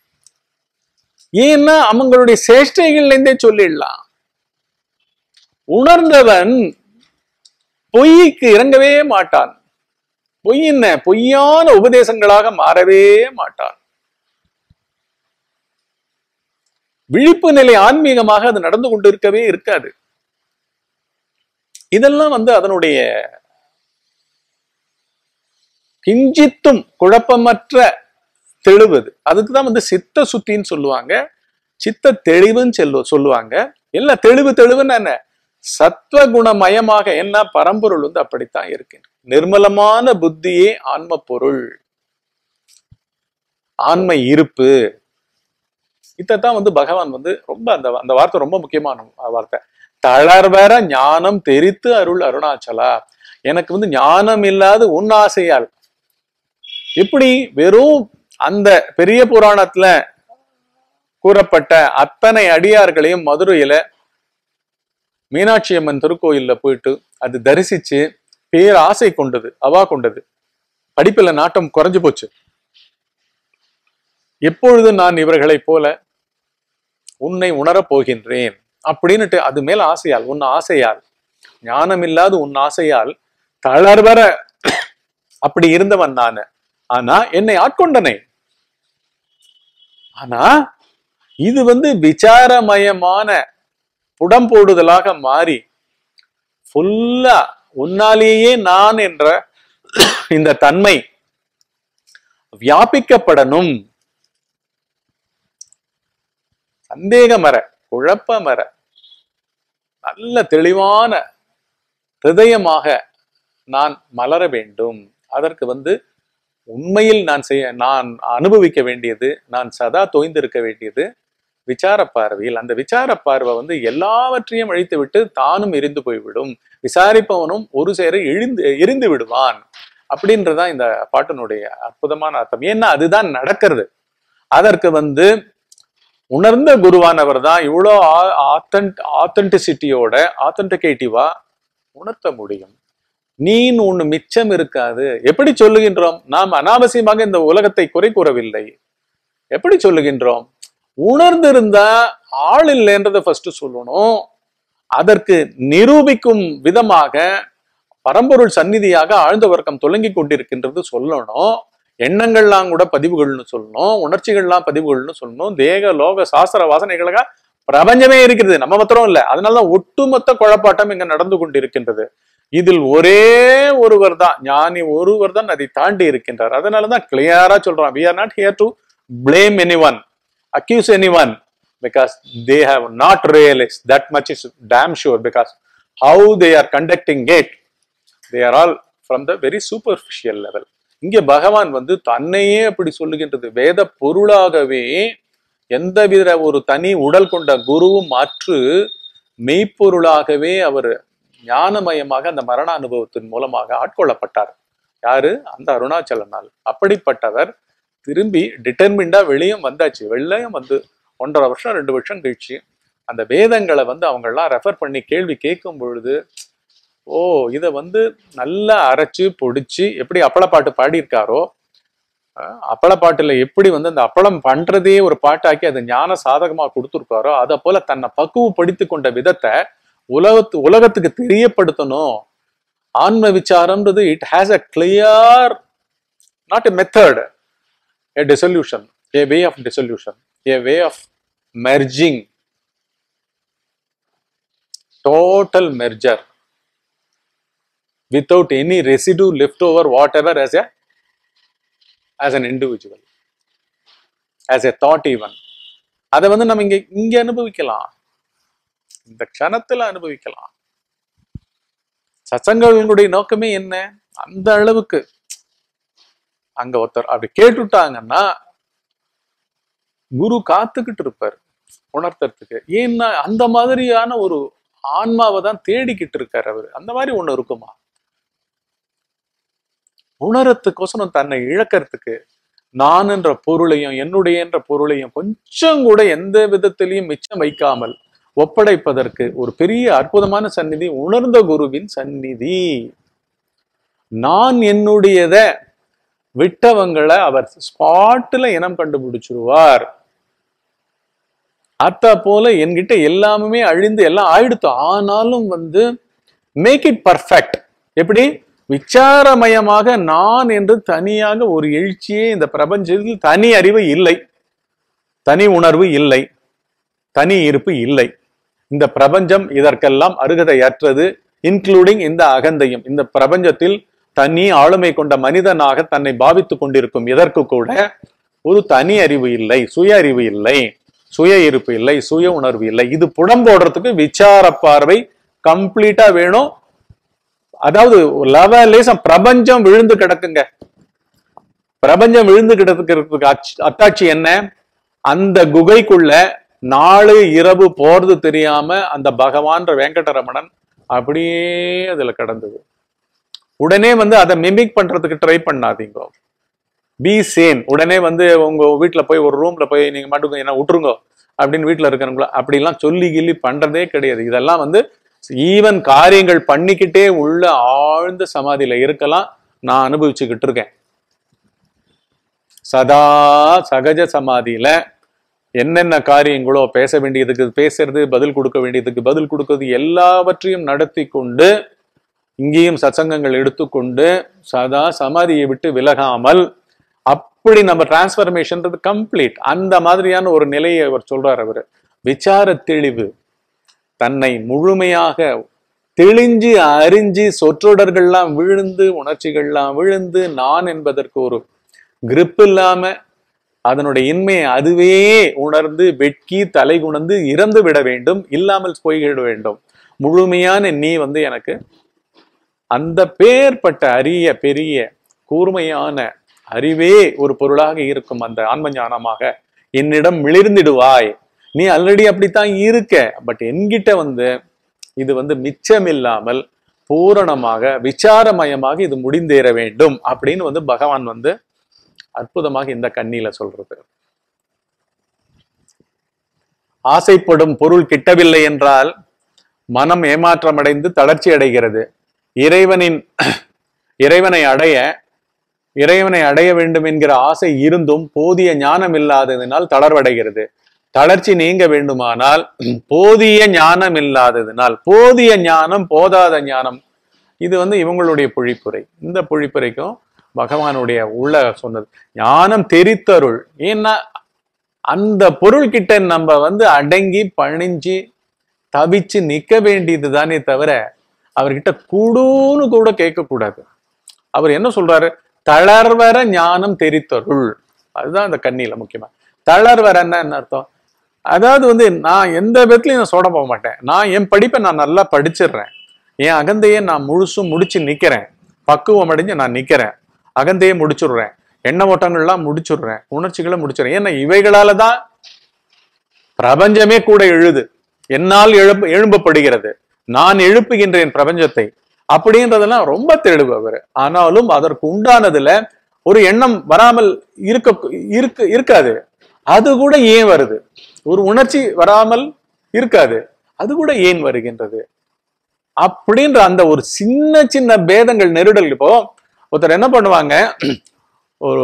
ஏன்னா அவங்களுடைய சேஷ்டைகள்ல இருந்தே சொல்லிடலாம் உணர்ந்தவன் பொய்க்கு இறங்கவே மாட்டான் பொய் என்ன பொய்யான உபதேசங்களாக மாறவே மாட்டான் விழிப்பு நிலை ஆன்மீகமாக அது நடந்து கொண்டிருக்கவே இருக்காது இதெல்லாம் வந்து அதனுடைய கிஞ்சித்தும் குழப்பமற்ற தெளிவது அதுக்கு தான் வந்து சித்த சுத்தின்னு சொல்லுவாங்க சித்த தெளிவுன்னு சொல்லு சொல்லுவாங்க எல்லாம் தெளிவு தெளிவுன்னு என்ன சத்வகுணமயமாக என்ன பரம்பொருள் வந்து அப்படித்தான் இருக்கு நிர்மலமான புத்தியே ஆன்ம பொருள் ஆன்ம இருப்பு இதைத்தான் வந்து பகவான் வந்து ரொம்ப அந்த அந்த வார்த்தை ரொம்ப முக்கியமான வார்த்தை தளர்வர ஞானம் தெரித்து அருள் அருணாச்சலா எனக்கு வந்து ஞானம் இல்லாத உன் ஆசையால் இப்படி வெறும் அந்த பெரிய புராணத்துல கூறப்பட்ட அத்தனை அடியார்களையும் மதுரையில மீனாட்சி அம்மன் திருக்கோயில்ல போயிட்டு அது தரிசிச்சு பேர் ஆசை கொண்டது அவா கொண்டது படிப்புல நாட்டம் குறைஞ்சு போச்சு எப்பொழுது நான் இவர்களைப் போல உன்னை உணரப் போகின்றேன் அப்படின்னுட்டு அது மேல ஆசையால் உன் ஆசையால் ஞானம் இல்லாத உன் ஆசையால் தளர்வர அப்படி இருந்தவன் நானு ஆனா என்னை ஆட்கொண்டனை ஆனா இது வந்து விசாரமயமான புடம் போடுதலாக மாறி ஃபுல்லா உன்னாலேயே நான் என்ற இந்த தன்மை வியாபிக்கப்படணும் சந்தேகமற குழப்பமற நல்ல தெளிவான ஹிருதயமாக நான் மலர வேண்டும் அதற்கு வந்து உண்மையில் நான் செய்ய நான் அனுபவிக்க வேண்டியது நான் சதா தோய்ந்திருக்க வேண்டியது விசார பார்வையில் அந்த விசார பார்வை வந்து எல்லாவற்றையும் அழித்து விட்டு தானும் எரிந்து போய்விடும் விசாரிப்பவனும் ஒரு சேர எழுந்து எரிந்து விடுவான் அப்படின்றதான் இந்த பாட்டினுடைய அற்புதமான அர்த்தம் ஏன்னா அதுதான் நடக்கிறது அதற்கு வந்து உணர்ந்த குருவானவர் தான் இவ்வளோ ஆத்தன்ட் ஆத்தென்டிசிட்டியோட ஆத்தன்டிகேட்டிவா உணர்த்த முடியும் நீன் ஒண்ணு மிச்சம் இருக்காது எப்படி சொல்லுகின்றோம் நாம் அனாவசியமாக இந்த உலகத்தை குறை கூறவில்லை எப்படி சொல்லுகின்றோம் உணர்ந்திருந்தா ஆள் இல்லைன்றதை ஃபர்ஸ்ட் சொல்லணும் அதற்கு நிரூபிக்கும் விதமாக பரம்பொருள் சந்நிதியாக ஆழ்ந்த வர்க்கம் தொடங்கி கொண்டிருக்கின்றது சொல்லணும் எண்ணங்கள்லாம் கூட பதிவுகள்னு சொல்லணும் உணர்ச்சிகள்லாம் பதிவுகள்னு சொல்லணும் தேக லோக சாஸ்திர வாசனைகளாக பிரபஞ்சமே இருக்கிறது நம்ம மாத்திரம் இல்ல அதனாலதான் ஒட்டுமொத்த குழப்பாட்டம் இங்க நடந்து கொண்டிருக்கின்றது இதில் ஒரே ஒருவர் தான் ஞானி ஒருவர் தான் அதை தாண்டி இருக்கின்றார் அதனாலதான் கிளியரா சொல்றான் we are not here to blame anyone accuse anyone because they have not realise that much is damn sure because how they are conducting it they are all from the very superficial level இங்க பகவான் வந்து தன்னையே அப்படி சொல்லுகின்றது வேத பொருளாகவே எந்தவித ஒரு தனி உடல் கொண்ட குருவும் மாற்று மெய்ப்பொருளாகவே அவர் ஞானமயமாக அந்த மரண அனுபவத்தின் மூலமாக ஆட்கொள்ளப்பட்டார் யாரு அந்த அருணாச்சலனால் அப்படிப்பட்டவர் திரும்பி டிட்டர்மிண்டா வெளியும் வந்தாச்சு வெளியும் வந்து ஒன்றரை வருஷம் ரெண்டு வருஷம் கழிச்சு அந்த வேதங்களை வந்து அவங்கெல்லாம் ரெஃபர் பண்ணி கேள்வி கேட்கும் பொழுது ஓ இதை வந்து நல்லா அரைச்சு பொடிச்சு எப்படி அப்பளப்பாட்டு பாடியிருக்காரோ அஹ் அப்பளப்பாட்டுல எப்படி வந்து அந்த அப்பளம் பண்றதே ஒரு பாட்டாக்கி அது ஞான சாதகமா கொடுத்துருக்காரோ அதை போல தன்னை பக்குவப்படுத்தி கொண்ட விதத்தை உலகத்து உலகத்துக்கு தெரியப்படுத்தணும் ஆன்ம விசாரம்ன்றது it has a clear not a method a dissolution, a way of dissolution, a way of merging, total merger, without any residue left over whatever as a as an individual, as a thought even. அதை வந்து நம்ம இங்க இங்க அனுபவிக்கலாம் இந்த க்ஷணத்துல அனுபவிக்கலாம் சச்சங்களுடைய நோக்கமே என்ன அந்த அளவுக்கு அங்க ஒருத்தர் அப்படி கேட்டுட்டாங்கன்னா குரு காத்துக்கிட்டு இருப்பார் உணர்த்துறதுக்கு ஏன்னா அந்த மாதிரியான ஒரு ஆன்மாவை தான் தேடிக்கிட்டு இருக்காரு அவரு அந்த மாதிரி ஒண்ணு இருக்குமா உணரத்துக்கோசரம் தன்னை இழக்கிறதுக்கு நான் என்ற பொருளையும் என்னுடைய என்ற பொருளையும் கொஞ்சம் கூட எந்த விதத்திலையும் மிச்சம் வைக்காமல் ஒப்படைப்பதற்கு ஒரு பெரிய அற்புதமான சந்நிதி உணர்ந்த குருவின் சந்நிதி நான் என்னுடையத விட்டவங்களை அவர் ஸ்பாட்ல இனம் கண்டுபிடிச்சிருவார் அத்த போல என்கிட்ட எல்லாமே அழிந்து எல்லாம் ஆயிடுத்து ஆனாலும் வந்து மேக் இட் பர்ஃபெக்ட் எப்படி விசாரமயமாக நான் என்று தனியாக ஒரு எழுச்சியே இந்த பிரபஞ்சத்தில் தனி அறிவு இல்லை தனி உணர்வு இல்லை தனி இருப்பு இல்லை இந்த பிரபஞ்சம் இதற்கெல்லாம் அருகதையற்றது இன்க்ளூடிங் இந்த அகந்தையும் இந்த பிரபஞ்சத்தில் தனி ஆளுமை கொண்ட மனிதனாக தன்னை பாவித்துக் கொண்டிருக்கும் இதற்கு கூட ஒரு தனி அறிவு இல்லை சுய அறிவு இல்லை சுய இருப்பு இல்லை சுய உணர்வு இல்லை இது புடம் போடுறதுக்கு விசார பார்வை கம்ப்ளீட்டா வேணும் அதாவது லெவலேசம் பிரபஞ்சம் விழுந்து கிடக்குங்க பிரபஞ்சம் விழுந்து கிடக்கிறதுக்கு அச்- அத்தாட்சி என்ன அந்த குகைக்குள்ள நாலு இரவு போறது தெரியாம அந்த பகவான்ற வெங்கடரமணன் அப்படியே அதுல கடந்தது உடனே வந்து அதை மிமிக் பண்றதுக்கு ட்ரை பண்ணாதீங்க பி சேன் உடனே வந்து உங்க வீட்டுல போய் ஒரு ரூம்ல போய் நீங்க மட்டும் என்ன விட்டுருங்க அப்படின்னு வீட்டுல இருக்கிறவங்கள அப்படிலாம் சொல்லி கிள்ளி பண்றதே கிடையாது இதெல்லாம் வந்து ஈவன் காரியங்கள் பண்ணிக்கிட்டே உள்ள ஆழ்ந்த சமாதியில இருக்கலாம் நான் அனுபவிச்சுக்கிட்டு இருக்கேன் சதா சகஜ சமாதியில என்னென்ன காரியங்களோ பேச வேண்டியதுக்கு பேசுறது பதில் கொடுக்க வேண்டியதுக்கு பதில் கொடுக்கிறது எல்லாவற்றையும் நடத்தி கொண்டு இங்கேயும் சத்சங்கங்கள் எடுத்துக்கொண்டு சதா சமாதியை விட்டு விலகாமல் அப்படி நம்ம டிரான்ஸ்பர்மேஷன்றது கம்ப்ளீட் அந்த மாதிரியான ஒரு நிலையை அவர் சொல்றார் அவர் விசார தெளிவு தன்னை முழுமையாக தெளிஞ்சு அறிஞ்சு சொற்றொடர்கள்லாம் விழுந்து உணர்ச்சிகள்லாம் விழுந்து நான் என்பதற்கு ஒரு grip இல்லாம அதனுடைய இன்மையை அதுவே உணர்ந்து வெட்கி தலை குணந்து இறந்து விட வேண்டும் இல்லாமல் போய்விட வேண்டும் முழுமையான நீ வந்து எனக்கு அந்த பேர்பட்ட அரிய பெரிய கூர்மையான அறிவே ஒரு பொருளாக இருக்கும் அந்த ஆன்ம ஞானமாக என்னிடம் மிளிர்ந்திடுவாய் நீ ஆல்ரெடி அப்படித்தான் இருக்க பட் என்கிட்ட வந்து இது வந்து மிச்சமில்லாமல் பூரணமாக விசாரமயமாக இது முடிந்தேற வேண்டும் அப்படின்னு வந்து பகவான் வந்து அற்புதமாக இந்த கண்ணியில சொல்றது ஆசைப்படும் பொருள் கிட்டவில்லை என்றால் மனம் ஏமாற்றமடைந்து தளர்ச்சி அடைகிறது இறைவனின் இறைவனை அடைய இறைவனை அடைய வேண்டும் என்கிற ஆசை இருந்தும் போதிய ஞானம் இல்லாததினால் தளர்வடைகிறது தளர்ச்சி நீங்க வேண்டுமானால் போதிய ஞானம் இல்லாததினால் போதிய ஞானம் போதாத ஞானம் இது வந்து இவங்களுடைய பொழிப்புரை இந்த பொழிப்புரைக்கும் பகவானுடைய உள்ள சொன்னது ஞானம் தெரித்தருள் ஏன்னா அந்த பொருள் கிட்ட நம்ம வந்து அடங்கி பணிஞ்சு தவிச்சு நிக்க வேண்டியது தானே தவிர அவர்கிட்ட குடுன்னு கூட கேட்கக்கூடாது அவர் என்ன சொல்றாரு தளர்வர ஞானம் தெரித்தருள் அதுதான் அந்த கண்ணியில முக்கியமா தளர்வரன்னா என்ன அர்த்தம் அதாவது வந்து நான் எந்த விதத்துலையும் நான் சோட போக மாட்டேன் நான் என் படிப்பை நான் நல்லா படிச்சிடுறேன் என் அகந்தையை நான் முழுசும் முடிச்சு நிக்கிறேன் பக்குவம் அடைஞ்சு நான் நிக்கிறேன் அகந்தையை முடிச்சுடுறேன் எண்ண ஓட்டங்கள்லாம் முடிச்சுடுறேன் உணர்ச்சிகளை முடிச்சிடுறேன் ஏன்னா இவைகளால தான் பிரபஞ்சமே கூட எழுது என்னால் எழுப்பு எழும்பப்படுகிறது நான் எழுப்புகின்றேன் பிரபஞ்சத்தை அப்படின்றதெல்லாம் ரொம்ப தெளிவவர் ஆனாலும் அதற்கு உண்டானதுல ஒரு எண்ணம் வராமல் இருக்க இருக்கு இருக்காது அது கூட ஏன் வருது ஒரு உணர்ச்சி வராமல் இருக்காது அது கூட ஏன் வருகின்றது அப்படின்ற அந்த ஒரு சின்ன சின்ன பேதங்கள் நெருடல் இப்போ ஒருத்தர் என்ன பண்ணுவாங்க ஒரு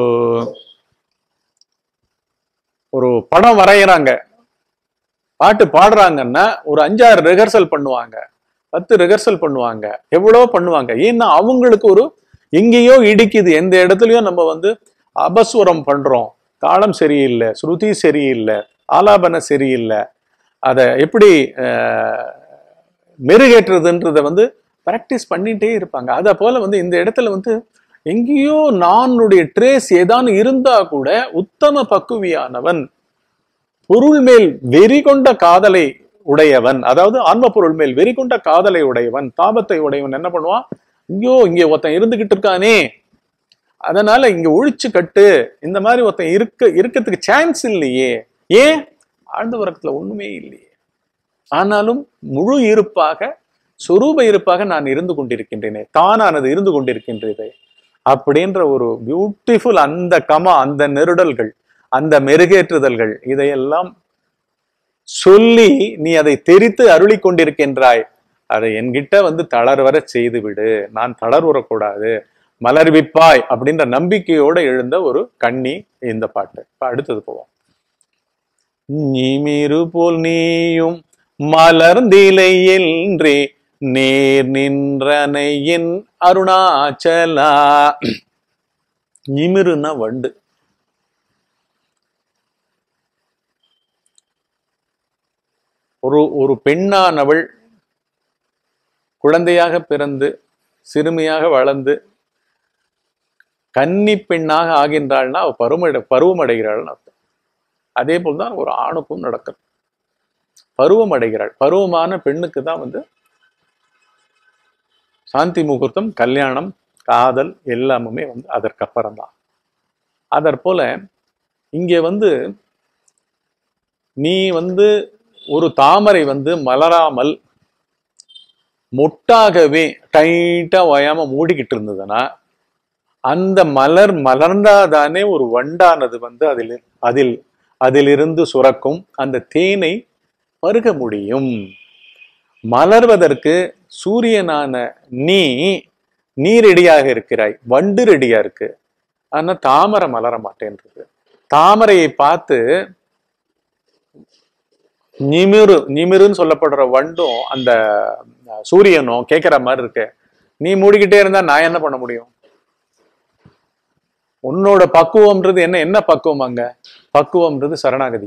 ஒரு படம் வரைகிறாங்க பாட்டு பாடுறாங்கன்னா ஒரு அஞ்சாறு ரிஹர்சல் பண்ணுவாங்க பத்து ரிஹர்சல் பண்ணுவாங்க எவ்வளோ பண்ணுவாங்க ஏன்னா அவங்களுக்கு ஒரு எங்கேயோ இடிக்குது எந்த இடத்துலயோ நம்ம வந்து அபஸ்வரம் பண்றோம் தாளம் சரியில்லை ஸ்ருதி சரியில்லை ஆலாபன சரியில்லை அதை எப்படி அஹ், மெருகேற்றுறதுன்றத வந்து ப்ராக்டிஸ் பண்ணிட்டே இருப்பாங்க அதை போல வந்து இந்த இடத்துல வந்து எங்கேயோ நானுடைய ட்ரேஸ் ஏதானு இருந்தா கூட உத்தம பக்குவியானவன் பொருள் மேல் வெறி கொண்ட காதலை உடையவன் அதாவது ஆன்ம பொருள் மேல் வெறி கொண்ட காதலை உடையவன் தாபத்தை உடையவன் என்ன பண்ணுவான் ஐயோ இங்க ஒருத்தன் இருந்துகிட்டு இருக்கானே அதனால இங்க ஒழிச்சு கட்டு இந்த மாதிரி ஒருத்தன் இருக்க இருக்கிறதுக்கு சான்ஸ் இல்லையே ஏன் ஆழ்ந்த உறக்கத்துல ஒண்ணுமே இல்லையே ஆனாலும் முழு இருப்பாக சொரூப இருப்பாக நான் இருந்து கொண்டிருக்கின்றேனே தானானது இருந்து கொண்டிருக்கின்றதே அப்படின்ற ஒரு பியூட்டிஃபுல் அந்த கமா அந்த நெருடல்கள் அந்த மெருகேற்றுதல்கள் இதையெல்லாம் சொல்லி நீ அதை தெரித்து அருளி கொண்டிருக்கின்றாய் அதை என்கிட்ட வந்து தளர்வர செய்து விடு நான் தளர்வுறக்கூடாது மலர்விப்பாய் அப்படின்ற நம்பிக்கையோட எழுந்த ஒரு கண்ணி இந்த பாட்டு இப்ப அடுத்தது போவோம் நீமிரு போல் நீயும் மலர்ந்திலை என்றே நேர் நின்றனை என் அருணாச்சலா நிமிருன்னா வண்டு ஒரு ஒரு பெண்ணானவள் குழந்தையாக பிறந்து சிறுமியாக வளர்ந்து கன்னி பெண்ணாக ஆகின்றாள்னா அவ பருவமடை பருவமடைகிறாள்னு அர்த்தம் அதே போல்தான் ஒரு ஆணுக்கும் நடக்கும் பருவம் அடைகிறாள் பருவமான பெண்ணுக்கு தான் வந்து சாந்தி முகூர்த்தம் கல்யாணம் காதல் எல்லாமுமே வந்து அதற்கப்புறம் தான் அதற் போல இங்கே வந்து நீ வந்து ஒரு தாமரை வந்து மலராமல் மொட்டாகவே டைட்டா ஓயாம மூடிக்கிட்டு இருந்ததுன்னா அந்த மலர் மலர்ந்தாதானே ஒரு வண்டானது வந்து அதில் அதில் அதிலிருந்து சுரக்கும் அந்த தேனை பருக முடியும் மலர்வதற்கு சூரியனான நீ நீ ரெடியாக இருக்கிறாய் வண்டு ரெடியா இருக்கு ஆனா தாமரை மலர மாட்டேன்றது தாமரையை பார்த்து நிமிரு நிமிருன்னு சொல்லப்படுற வண்டும் அந்த சூரியனும் கேட்கிற மாதிரி இருக்கு நீ மூடிக்கிட்டே இருந்தா நான் என்ன பண்ண முடியும் உன்னோட பக்குவம்ன்றது என்ன என்ன பக்குவம் அங்க பக்குவம்ன்றது சரணாகதி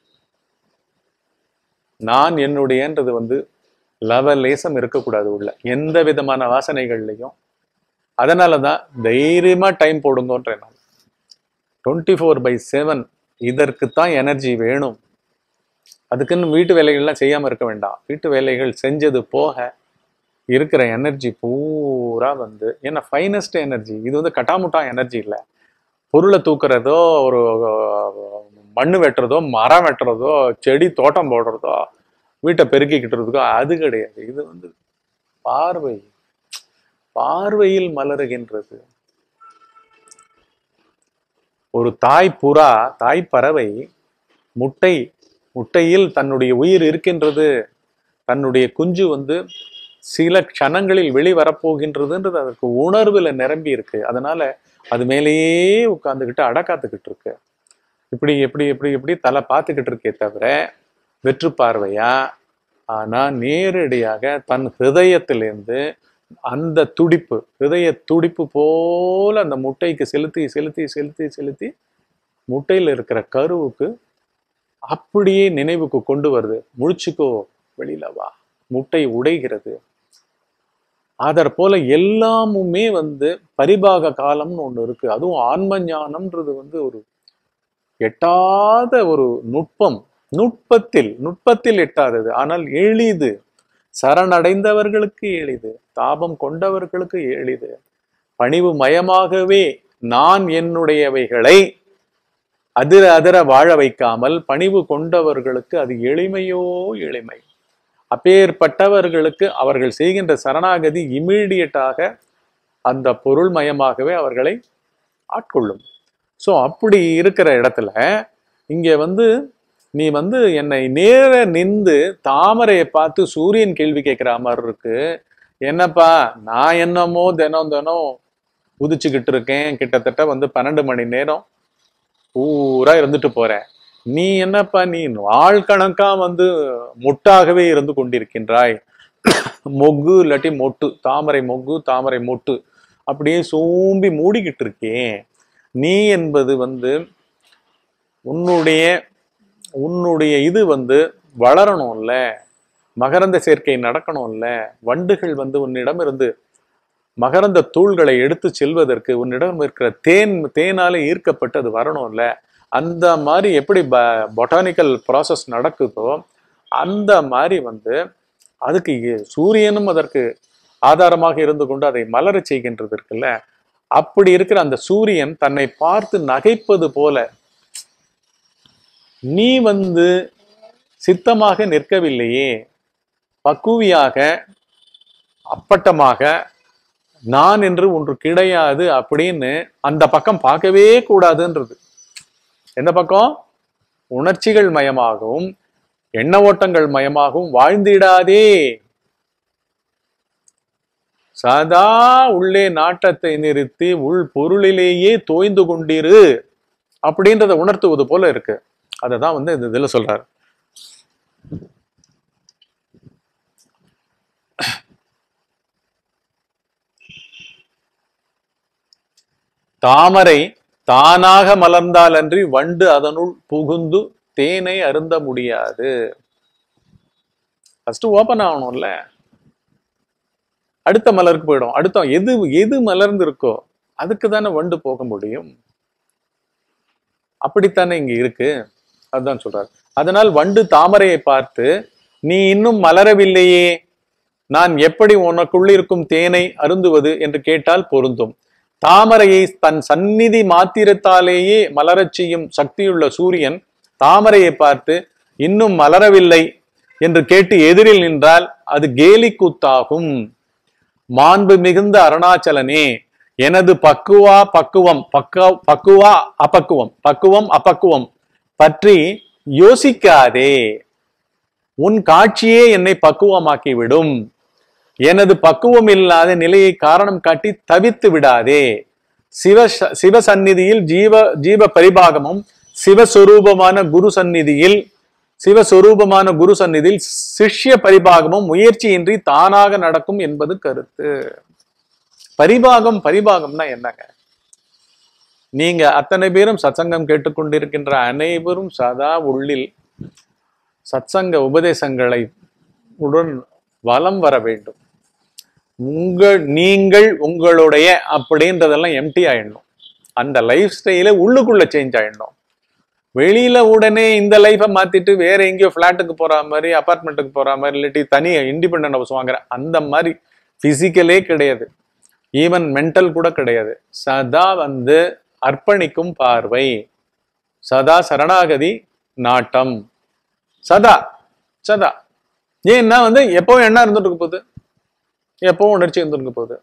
நான் என்னுடையன்றது வந்து லவலேசம் இருக்கக்கூடாது உள்ள எந்த விதமான வாசனைகள்லையும் அதனாலதான் தைரியமா டைம் போடுங்கன்றேன் நான் டுவெண்ட்டி ஃபோர் பை செவன் இதற்குத்தான் எனர்ஜி வேணும் அதுக்குன்னு வீட்டு வேலைகள்லாம் செய்யாம இருக்க வேண்டாம் வீட்டு வேலைகள் செஞ்சது போக இருக்கிற எனர்ஜி பூரா வந்து ஏன்னா ஃபைனஸ்ட் எனர்ஜி இது வந்து கட்டாமுட்டா எனர்ஜி இல்லை பொருளை தூக்குறதோ ஒரு மண்ணு வெட்டுறதோ மரம் வெட்டுறதோ செடி தோட்டம் போடுறதோ வீட்டை பெருக்கிக்கிட்டுறதுக்கோ அது கிடையாது இது வந்து பார்வை பார்வையில் மலருகின்றது ஒரு தாய் புறா தாய் பறவை முட்டை முட்டையில் தன்னுடைய உயிர் இருக்கின்றது தன்னுடைய குஞ்சு வந்து சில க்ஷணங்களில் வெளி வரப்போகின்றதுன்றது அதற்கு உணர்வுல நிரம்பி இருக்கு அதனால அது மேலேயே உட்கார்ந்துக்கிட்டு அடக்காத்துக்கிட்டு இருக்கு இப்படி எப்படி எப்படி எப்படி தலை பார்த்துக்கிட்டு இருக்கே தவிர வெற்று பார்வையா ஆனா நேரடியாக தன் ஹிருதயத்திலிருந்து அந்த துடிப்பு ஹிருதய துடிப்பு போல அந்த முட்டைக்கு செலுத்தி செலுத்தி செலுத்தி செலுத்தி முட்டையில் இருக்கிற கருவுக்கு அப்படியே நினைவுக்கு கொண்டு வருது முழிச்சுக்கோ வெளியில வா முட்டை உடைகிறது அதற் போல எல்லாமுமே வந்து பரிபாக காலம்னு ஒண்ணு இருக்கு அதுவும் ஆன்ம ஞானம்ன்றது வந்து ஒரு எட்டாத ஒரு நுட்பம் நுட்பத்தில் நுட்பத்தில் எட்டாதது ஆனால் எளிது சரணடைந்தவர்களுக்கு எளிது தாபம் கொண்டவர்களுக்கு எளிது பணிவு மயமாகவே நான் என்னுடையவைகளை அதிர அதிர வாழ வைக்காமல் பணிவு கொண்டவர்களுக்கு அது எளிமையோ எளிமை அப்பேற்பட்டவர்களுக்கு அவர்கள் செய்கின்ற சரணாகதி இமீடியட்டாக அந்த பொருள் மயமாகவே அவர்களை ஆட்கொள்ளும் ஸோ அப்படி இருக்கிற இடத்துல இங்க வந்து நீ வந்து என்னை நேர நின்று தாமரையை பார்த்து சூரியன் கேள்வி கேட்கிற மாதிரி இருக்கு என்னப்பா நான் என்னமோ தினம் தினம் உதிச்சுக்கிட்டு இருக்கேன் கிட்டத்தட்ட வந்து பன்னெண்டு மணி நேரம் பூரா இருந்துட்டு போறேன் நீ என்னப்பா நீ நாள் கணக்கா வந்து மொட்டாகவே இருந்து கொண்டிருக்கின்றாய் மொக்கு இல்லாட்டி மொட்டு தாமரை மொக்கு தாமரை மொட்டு அப்படியே சோம்பி மூடிக்கிட்டு இருக்கேன் நீ என்பது வந்து உன்னுடைய உன்னுடைய இது வந்து வளரணும்ல மகரந்த சேர்க்கை நடக்கணும்ல வண்டுகள் வந்து உன்னிடம் இருந்து மகரந்த தூள்களை எடுத்து செல்வதற்கு உன்னிடம் இருக்கிற தேன் தேனால ஈர்க்கப்பட்டு அது வரணும்ல அந்த மாதிரி எப்படி பொட்டானிக்கல் ப்ராசஸ் நடக்குதோ அந்த மாதிரி வந்து அதுக்கு இ- சூரியனும் அதற்கு ஆதாரமாக இருந்து கொண்டு அதை மலரச் செய்கின்றது இருக்குல்ல அப்படி இருக்கிற அந்த சூரியன் தன்னை பார்த்து நகைப்பது போல நீ வந்து சித்தமாக நிற்கவில்லையே பக்குவியாக அப்பட்டமாக நான் என்று ஒன்று கிடையாது அப்படின்னு அந்த பக்கம் பார்க்கவே கூடாதுன்றது எந்த பக்கம் உணர்ச்சிகள் மயமாகவும் எண்ண ஓட்டங்கள் மயமாகவும் வாழ்ந்திடாதே சதா உள்ளே நாட்டத்தை நிறுத்தி உள் பொருளிலேயே தோய்ந்து கொண்டிரு அப்படின்றத உணர்த்துவது போல இருக்கு அதை தான் வந்து இந்த இதுல சொல்றாரு தாமரை தானாக மலர்ந்தால் அன்றி வண்டு அதனுள் புகுந்து தேனை அருந்த முடியாது ஃபர்ஸ்ட் ஓபன் ஆகணும்ல அடுத்த மலருக்கு போயிடும் அடுத்த எது எது மலர்ந்து இருக்கோ அதுக்கு தானே வண்டு போக முடியும் அப்படித்தானே இங்க இருக்கு அதுதான் சொல்றாரு அதனால் வண்டு தாமரையை பார்த்து நீ இன்னும் மலரவில்லையே நான் எப்படி உனக்குள்ளிருக்கும் தேனை அருந்துவது என்று கேட்டால் பொருந்தும் தாமரையை தன் சந்நிதி மாத்திரத்தாலேயே மலரச் செய்யும் சக்தியுள்ள சூரியன் தாமரையை பார்த்து இன்னும் மலரவில்லை என்று கேட்டு எதிரில் நின்றால் அது கேலி கூத்தாகும் மாண்பு மிகுந்த அருணாச்சலனே எனது பக்குவா பக்குவம் பக்க பக்குவா அபக்குவம் பக்குவம் அபக்குவம் பற்றி யோசிக்காதே உன் காட்சியே என்னை பக்குவமாக்கி விடும் எனது பக்குவம் இல்லாத நிலையை காரணம் காட்டி தவித்து விடாதே சிவ சிவசந்நிதியில் ஜீவ ஜீவ பரிபாகமும் சிவஸ்வரூபமான குரு சந்நிதியில் சிவஸ்வரூபமான குரு சந்நிதியில் சிஷ்ய பரிபாகமும் முயற்சியின்றி தானாக நடக்கும் என்பது கருத்து பரிபாகம் பரிபாகம்னா என்னங்க நீங்க அத்தனை பேரும் சத்சங்கம் கேட்டுக்கொண்டிருக்கின்ற அனைவரும் சதா உள்ளில் சத்சங்க உபதேசங்களை உடன் வலம் வர வேண்டும் உங்கள் நீங்கள் உங்களுடைய அப்படின்றதெல்லாம் எம்டி ஆயிடணும் அந்த லைஃப் ஸ்டைல உள்ளுக்குள்ள சேஞ்ச் ஆயிடணும் வெளியில உடனே இந்த லைஃபை மாத்திட்டு வேற எங்கேயோ ஃபிளாட்டுக்கு போற மாதிரி அபார்ட்மெண்ட்டுக்கு போற மாதிரி இல்லாட்டி தனி இண்டிபெண்ட் ஹவுஸ் வாங்குற அந்த மாதிரி பிசிக்கலே கிடையாது ஈவன் மென்டல் கூட கிடையாது சதா வந்து அர்ப்பணிக்கும் பார்வை சதா சரணாகதி நாட்டம் சதா சதா ஏன்னா வந்து எப்பவும் என்ன இருந்துட்டு இருக்க போகுது எப்பவும் உணர்ச்சி இருந்துட்டு இருக்க போகுது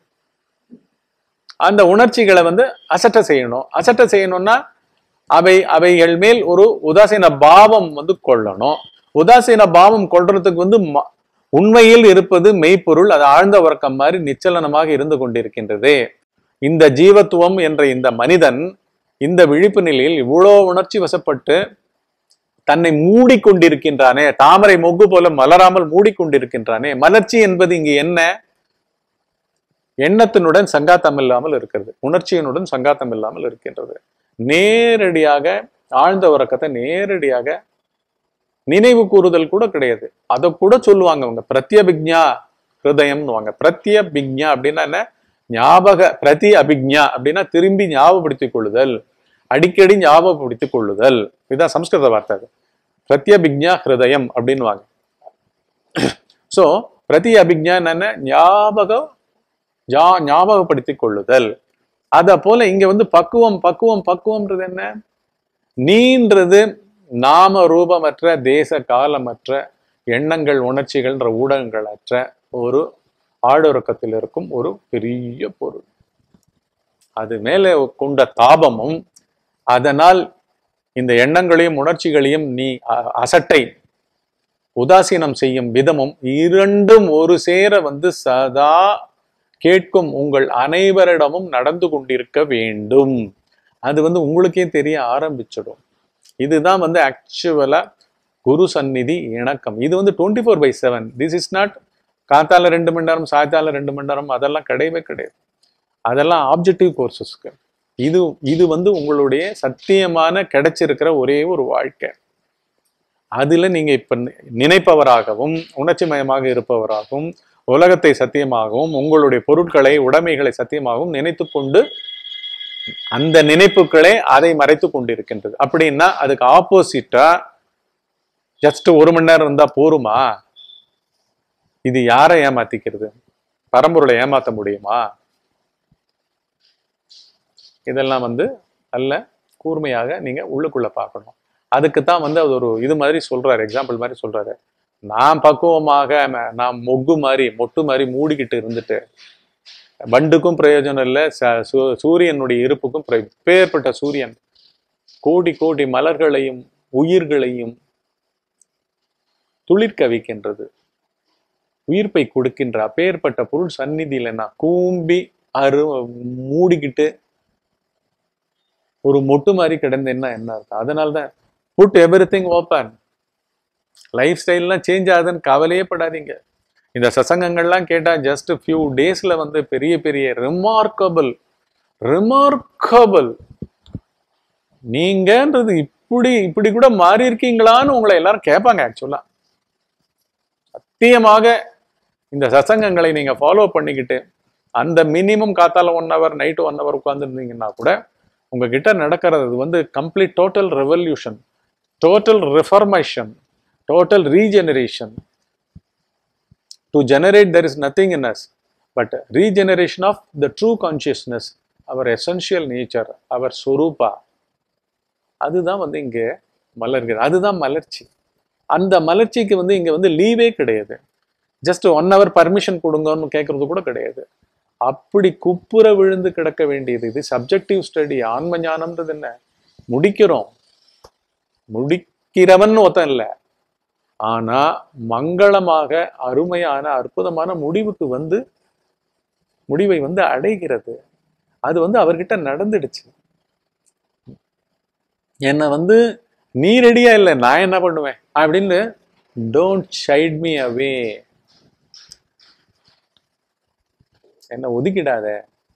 அந்த உணர்ச்சிகளை வந்து அசட்ட செய்யணும் அசட்ட செய்யணும்னா அவை அவைகள் மேல் ஒரு உதாசீன பாவம் வந்து கொள்ளணும் உதாசீன பாவம் கொள்றதுக்கு வந்து ம- உண்மையில் இருப்பது மெய்ப்பொருள் அது ஆழ்ந்த உறக்கம் மாதிரி நிச்சலனமாக இருந்து கொண்டிருக்கின்றது இந்த ஜீவத்துவம் என்ற இந்த மனிதன் இந்த விழிப்பு நிலையில் இவ்வளோ உணர்ச்சி வசப்பட்டு தன்னை மூடிக்கொண்டிருக்கின்றானே தாமரை மொக்கு போல மலராமல் மூடிக்கொண்டிருக்கின்றானே மலர்ச்சி என்பது இங்கு என்ன எண்ணத்தினுடன் சங்காத்தம் இல்லாமல் இருக்கிறது உணர்ச்சியினுடன் சங்காத்தம் இல்லாமல் இருக்கின்றது நேரடியாக ஆழ்ந்த உறக்கத்தை நேரடியாக நினைவு கூறுதல் கூட கிடையாது அதை கூட சொல்லுவாங்க அவங்க பிரத்யபிக்ஞா ஹிருதயம்னுவாங்க பிரத்யபிக்ஞா அப்படின்னா என்ன ஞாபக பிரதி அபிக்ஞா அப்படின்னா திரும்பி ஞாபகப்படுத்திக் கொள்ளுதல் அடிக்கடி ஞாபகப்படுத்திக் கொள்ளுதல் இதுதான் சம்ஸ்கிருத வார்த்தை அது பிரத்யபிக்ஞா ஹிருதயம் அப்படின்னுவாங்க சோ பிரதி அபிக்ஞா என்னன்னா ஞாபகம் ஜா ஞாபகப்படுத்திக் கொள்ளுதல் அத போல இங்க வந்து பக்குவம் பக்குவம் பக்குவம்ன்றது என்ன நீன்றது நாம ரூபமற்ற தேச காலமற்ற எண்ணங்கள் உணர்ச்சிகள்ன்ற ஊடகங்களற்ற ஒரு ஆழுறக்கத்தில் இருக்கும் ஒரு பெரிய பொருள் அது மேலே கொண்ட தாபமும் அதனால் இந்த எண்ணங்களையும் உணர்ச்சிகளையும் நீ அ- அசட்டை உதாசீனம் செய்யும் விதமும் இரண்டும் ஒரு சேர வந்து சதா கேட்கும் உங்கள் அனைவரிடமும் நடந்து கொண்டிருக்க வேண்டும் அது வந்து உங்களுக்கே தெரிய ஆரம்பிச்சிடும் இதுதான் வந்து ஆக்சுவலா குரு சந்நிதி இணக்கம் இது வந்து twenty four by seven this is not காத்தால ரெண்டு மணி நேரம் சாயத்தால ரெண்டு மணி நேரம் அதெல்லாம் கிடையவே கிடையாது அதெல்லாம் ஆப்ஜெக்டிவ் கோர்சஸ்க்கு இது இது வந்து உங்களுடைய சத்தியமான கிடைச்சிருக்கிற ஒரே ஒரு வாழ்க்கை அதுல நீங்க இப்ப நி- நினைப்பவராகவும் உணர்ச்சிமயமாக இருப்பவராகவும் உலகத்தை சத்தியமாகவும் உங்களுடைய பொருட்களை உடைமைகளை சத்தியமாகவும் நினைத்து கொண்டு அந்த நினைப்புகளே அதை மறைத்து கொண்டிருக்கின்றது அப்படின்னா அதுக்கு ஆப்போசிட்டா ஜஸ்ட் ஒரு மணி நேரம் இருந்தா போருமா இது யாரை ஏமாத்திக்கிறது பரம்பொருளை ஏமாத்த முடியுமா இதெல்லாம் வந்து நல்ல கூர்மையாக நீங்க உள்ளுக்குள்ள பார்க்கணும் அதுக்கு தான் வந்து அது ஒரு இது மாதிரி சொல்றாரு எக்ஸாம்பிள் மாதிரி சொல்றாரு நான் பக்குவமாக ம- நான் மொக்கு மாதிரி மொட்டு மாதிரி மூடிக்கிட்டு இருந்துட்டு வண்டுக்கும் பிரயோஜனம் இல்லை ச- சூ- சூரியனுடைய இருப்புக்கும் பிர- பேர்பட்ட சூரியன் கோடி கோடி மலர்களையும் உயிர்களையும் துளிர்க்க வைக்கின்றது உயிர்ப்பை கொடுக்கின்ற அப்பேற்பட்ட பொருள் சந்நிதியில நான் கூம்பி அரு மூடிக்கிட்டு ஒரு மொட்டு மாதிரி கிடந்தேன்னா என்ன அர்த்தம் அதனால தான் put everything open life ஸ்டைல்லாம் சேஞ்ச் ஆகுதுன்னு கவலையே படாதீங்க இந்த சசங்கங்கள்லாம் கேட்டா ஜஸ்ட் ஃபியூ டேஸ்ல வந்து பெரிய பெரிய ரிமார்க்கபிள் ரிமார்க்கபிள் நீங்கன்றது இப்படி இப்படி கூட மாறி இருக்கீங்களான்னு உங்களை எல்லாரும் கேட்பாங்க ஆக்சுவலா சத்தியமாக இந்த சசங்கங்களை நீங்க ஃபாலோ பண்ணிக்கிட்டு அந்த மினிமம் காத்தால one hour night one hour உட்காந்துருந்தீங்கன்னா கூட உங்ககிட்ட நடக்கிறது வந்து complete total revolution total reformation total regeneration to generate there is nothing in us but regeneration of the true consciousness our essential nature our சொரூபா அதுதான் வந்து இங்கே மலர்கிறது அதுதான் மலர்ச்சி அந்த மலர்ச்சிக்கு வந்து இங்க வந்து லீவே கிடையாது ஜஸ்ட் ஒன் ஹவர் பர்மிஷன் கொடுங்கன்னு கேட்கறது கூட கிடையாது அப்படி குப்புற விழுந்து கிடக்க வேண்டியது இது சப்ஜெக்டிவ் ஸ்டடி ஆன்ம ஞானம்ன்றது என்ன முடிக்கிறோம் முடிக்கிறவன் ஒருத்தன் இல்லை ஆனா மங்களமாக அருமையான அற்புதமான முடிவுக்கு வந்து முடிவை வந்து அடைகிறது அது வந்து அவர்கிட்ட நடந்துடுச்சு என்னை வந்து நீ ரெடியா இல்லை நான் என்ன பண்ணுவேன் அப்படின்னு டோன்ட் ஷைட் மீ அவே என்ன ஒதுக்கிடாத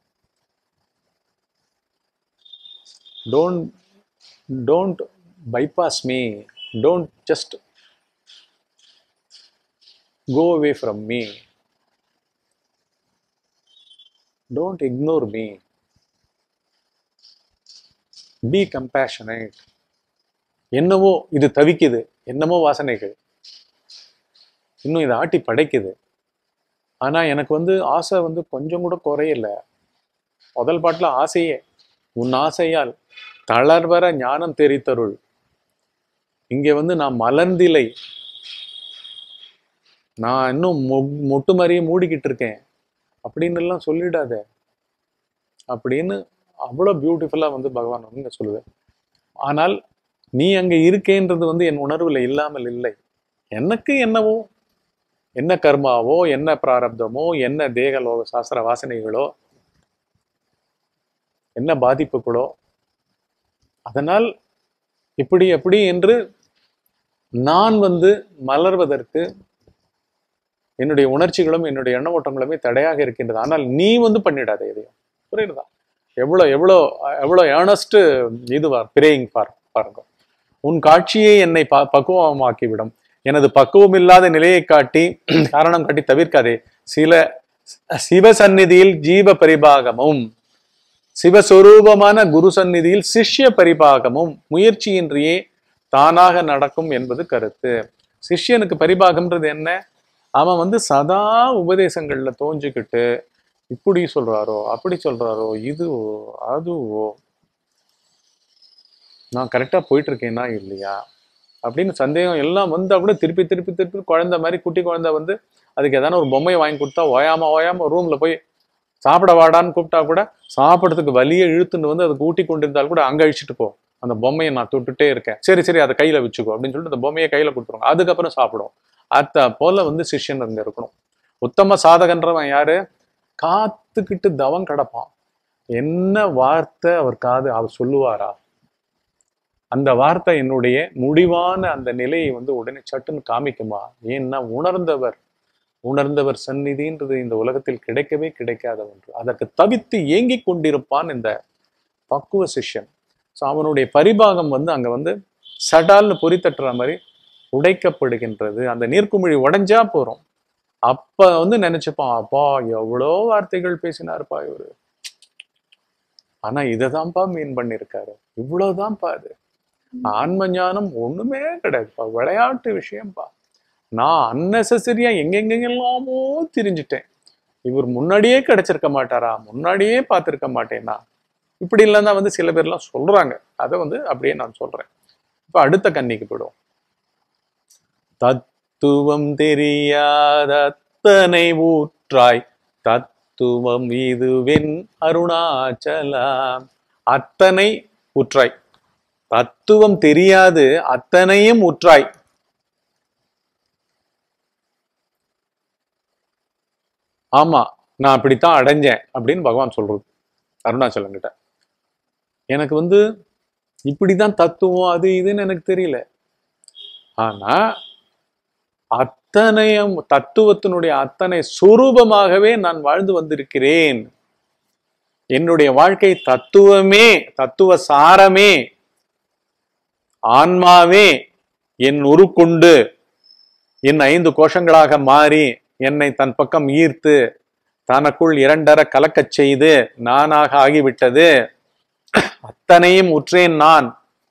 don't don't bypass me don't just go away from me don't ignore me be compassionate என்னவோ இது தவிக்குது என்னமோ வாசனைகள் இன்னும் இதை ஆட்டி படைக்குது ஆனா எனக்கு வந்து ஆசை வந்து கொஞ்சம் கூட குறையல முதல் பாட்டுல ஆசையே உன் ஆசையால் தளர்வர ஞானம் தெரித்தருள் இங்க வந்து நான் மலர்ந்திலை நான் இன்னும் மொ- மொட்டு மாதிரியே மூடிக்கிட்டு இருக்கேன் அப்படின்னு எல்லாம் சொல்லிடாத அப்படின்னு அவ்வளோ பியூட்டிஃபுல்லாக வந்து பகவான் வந்து இங்க சொல்லுது ஆனால் நீ அங்க இருக்கேன்றது வந்து என் உணர்வுல இல்லாமல் இல்லை எனக்கு என்னவோ என்ன கர்மாவோ என்ன பிராரப்தமோ என்ன தேகலோக சாஸ்திர வாசனைகளோ என்ன பாதிப்புகளோ அதனால் இப்படி எப்படி என்று நான் வந்து மலர்வதற்கு என்னுடைய உணர்ச்சிகளும் என்னுடைய எண்ண ஓட்டங்களுமே தடையாக இருக்கின்றது ஆனால் நீ வந்து பண்ணிடாத எதையும் புரியுதா எவ்வளோ எவ்வளோ எவ்வளோ ஏர்னஸ்ட் இது பிரேயிங் பார் பாருங்க உன் காட்சியே என்னை ப பக்குவமாக்கிவிடும் எனது பக்குவம் இல்லாத நிலையை காட்டி காரணம் காட்டி தவிர்க்காதே சில சிவசந்நிதியில் ஜீவ பரிபாகமும் சிவஸ்வரூபமான குரு சந்நிதியில் சிஷ்ய பரிபாகமும் முயற்சியின்றியே தானாக நடக்கும் என்பது கருத்து சிஷ்யனுக்கு பரிபாகம்ன்றது என்ன அவன் வந்து சதா உபதேசங்கள்ல தோஞ்சுக்கிட்டு இப்படி சொல்றாரோ அப்படி சொல்றாரோ இதுவோ அதுவோ நான் கரெக்டா போயிட்டு இருக்கேனா இல்லையா அப்படின்னு சந்தேகம் எல்லாம் வந்தா கூட திருப்பி திருப்பி திருப்பி குழந்தை மாதிரி குட்டி குழந்தை வந்து அதுக்கு எதனா ஒரு பொம்மையை வாங்கி கொடுத்தா ஓயாம ஓயாம ரூம்ல போய் சாப்பிட வாடான்னு கூப்பிட்டா கூட சாப்பிட்றதுக்கு வலியை இழுத்துட்டு வந்து அதுக்கு ஊட்டி கொண்டிருந்தால் கூட அங்க அழிச்சிட்டு போ அந்த பொம்மையை நான் தொட்டுட்டே இருக்கேன் சரி சரி அதை கையில வச்சுக்கோ அப்படின்னு சொல்லிட்டு அந்த பொம்மையை கையில கொடுத்துருவாங்க அதுக்கப்புறம் சாப்பிடும் அத்த போல வந்து சிஷ்யன் அங்க இருக்கணும் உத்தம சாதகன்றவன் யாரு காத்துக்கிட்டு தவம் கிடப்பான் என்ன வார்த்தை அவர் காது அவர் சொல்லுவாரா அந்த வார்த்தை என்னுடைய முடிவான அந்த நிலையை வந்து உடனே சட்டுன்னு காமிக்குமா ஏன்னா உணர்ந்தவர் உணர்ந்தவர் சந்நிதின்றது இந்த உலகத்தில் கிடைக்கவே கிடைக்காத ஒன்று அதற்கு தவித்து ஏங்கிக் கொண்டிருப்பான் இந்த பக்குவ சிஷ்யன் ஸோ அவனுடைய பரிபாகம் வந்து அங்க வந்து சடால்னு பொறி தட்டுற மாதிரி உடைக்கப்படுகின்றது அந்த நீர்க்குமிழி உடைஞ்சா போறோம் அப்ப வந்து நினைச்சுப்பான் அப்பா எவ்வளோ வார்த்தைகள் பேசினாருப்பா இவரு ஆனா இததான்ப்பா மீன் பண்ணியிருக்காரு இவ்வளவுதான்ப்பா அது ஆன்ம ஞானம் ஒண்ணுமே கிடையாதுப்பா விளையாட்டு விஷயம்ப்பா நான் அன்னெசரியா எங்கெங்கெல்லாமோ திரிஞ்சிட்டேன் இவர் முன்னாடியே கிடைச்சிருக்க மாட்டாரா முன்னாடியே பார்த்திருக்க மாட்டேனா இப்படி எல்லாம் தான் வந்து சில பேர்லாம் சொல்றாங்க அதை வந்து அப்படியே நான் சொல்றேன் இப்ப அடுத்த கன்னிக்கு போயிடுவோம் தத்துவம் தெரியாத அத்தனை ஊற்றாய் தத்துவம் இதுவென் அருணாச்சலா அத்தனை ஊற்றாய் தத்துவம் தெரியாது அத்தனையும் உற்றாய் ஆமா நான் அப்படித்தான் அடைஞ்சேன் அப்படின்னு பகவான் சொல்றது அருணாச்சலம் கிட்ட எனக்கு வந்து இப்படிதான் தத்துவம் அது இதுன்னு எனக்கு தெரியல ஆனா அத்தனையும் தத்துவத்தினுடைய அத்தனை சுரூபமாகவே நான் வாழ்ந்து வந்திருக்கிறேன் என்னுடைய வாழ்க்கை தத்துவமே தத்துவ சாரமே ஆன்மாவே என் உருக்கொண்டு என் ஐந்து கோஷங்களாக மாறி என்னை தன் பக்கம் ஈர்த்து தனக்குள் இரண்டர கலக்கச் செய்து நானாக ஆகிவிட்டது அத்தனையும் உற்றேன் நான்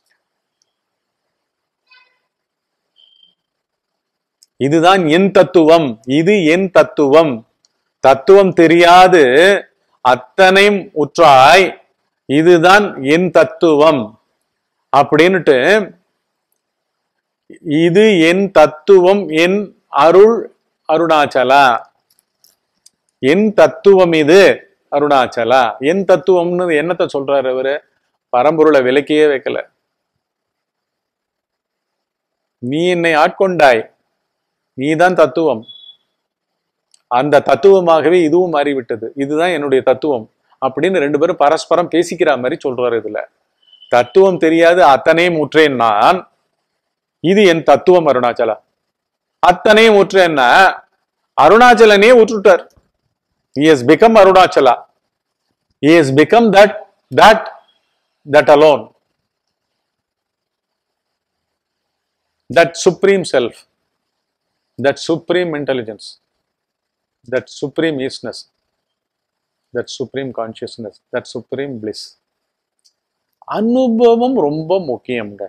இதுதான் என் தத்துவம் இது என் தத்துவம் தத்துவம் தெரியாது அத்தனையும் உற்றாய் இதுதான் என் தத்துவம் அப்படின்னுட்டு இது என் தத்துவம் என் அருள் அருணாச்சலா என் தத்துவம் இது அருணாச்சலா என் தத்துவம்னு என்னத்தை சொல்றாரு அவரு பரம்பொருளை விலக்கியே வைக்கல நீ என்னை ஆட்கொண்டாய் நீதான் தத்துவம் அந்த தத்துவமாகவே இதுவும் மாறிவிட்டது இதுதான் என்னுடைய தத்துவம் அப்படின்னு ரெண்டு பேரும் பரஸ்பரம் பேசிக்கிற மாதிரி சொல்றாரு இதுல தத்துவம் தெரியாது அத்தனையும் ஊற்றேன் நான் இது என் தத்துவம் அருணாச்சலா அத்தனையும் ஊற்றேன்னா அருணாச்சலனே ஊற்றுட்டார் he has become arunachala he has become that that that alone that supreme self that supreme intelligence that supreme easiness that supreme consciousness that supreme bliss அனுபவம் ரொம்ப முக்கியம்ங்க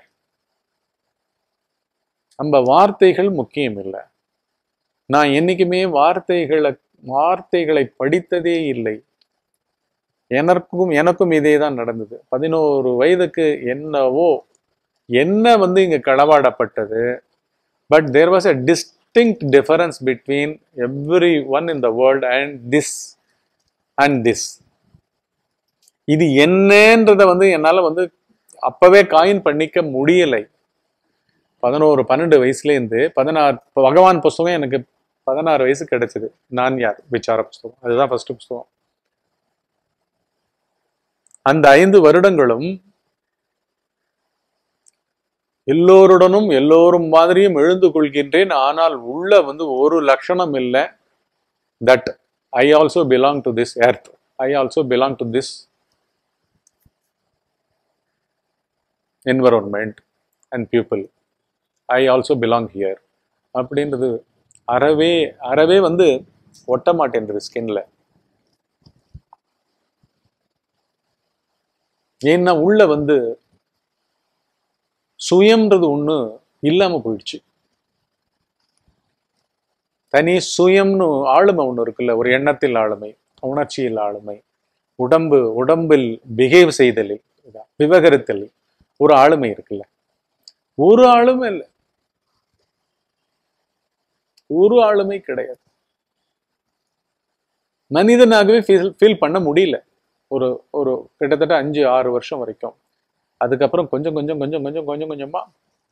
நம்ம வார்த்தைகள் முக்கியம் இல்லை நான் என்னைக்குமே வார்த்தைகளை வார்த்தைகளை படித்ததே இல்லை எனக்கும் எனக்கும் இதே தான் நடந்தது பதினோரு வயதுக்கு என்னவோ என்ன வந்து இங்க களவாடப்பட்டது but there was a distinct difference between every one in the world and this and this இது என்னன்றத வந்து என்னால வந்து அப்பவே காயின் பண்ணிக்க முடியலை பதினோரு பன்னெண்டு வயசுலேருந்து பதினாறு பகவான் புஸ்தகம் எனக்கு பதினாறு வயசு கிடைச்சது நான் யார் விசார புஸ்தகம் அதுதான் ஃபர்ஸ்ட் புஸ்தகம் அந்த ஐந்து வருடங்களும் எல்லோருடனும் எல்லோரும் மாதிரியும் எழுந்து கொள்கின்றேன் ஆனால் உள்ள வந்து ஒரு லட்சணம் இல்லை that I also belong to this earth I also belong to this environment and people I also belong here அப்படின்றது அறவே அறவே வந்து ஒட்ட மாட்டேன்றது ஸ்கின்ல ஏன்னா உள்ள வந்து சுயம்ன்றது ஒண்ணு இல்லாம போயிடுச்சு தனி சுயம்னு ஆளுமை ஒண்ணு இருக்குல்ல ஒரு எண்ணத்தில் ஆளுமை உணர்ச்சியில் ஆளுமை உடம்பு உடம்பில் பிஹேவ் செய்தலில் விவகரித்தலில் ஒரு ஆளுமை இருக்குல்ல ஒரு ஆளுமை இல்லை ஒரு ஆளுமை கிடையாது மனிதனாகவே ஃபீல் ஃபீல் பண்ண முடியல ஒரு ஒரு கிட்டத்தட்ட அஞ்சு ஆறு வருஷம் வரைக்கும் அதுக்கப்புறம் கொஞ்சம் கொஞ்சம் கொஞ்சம் கொஞ்சம் கொஞ்சம் கொஞ்சமா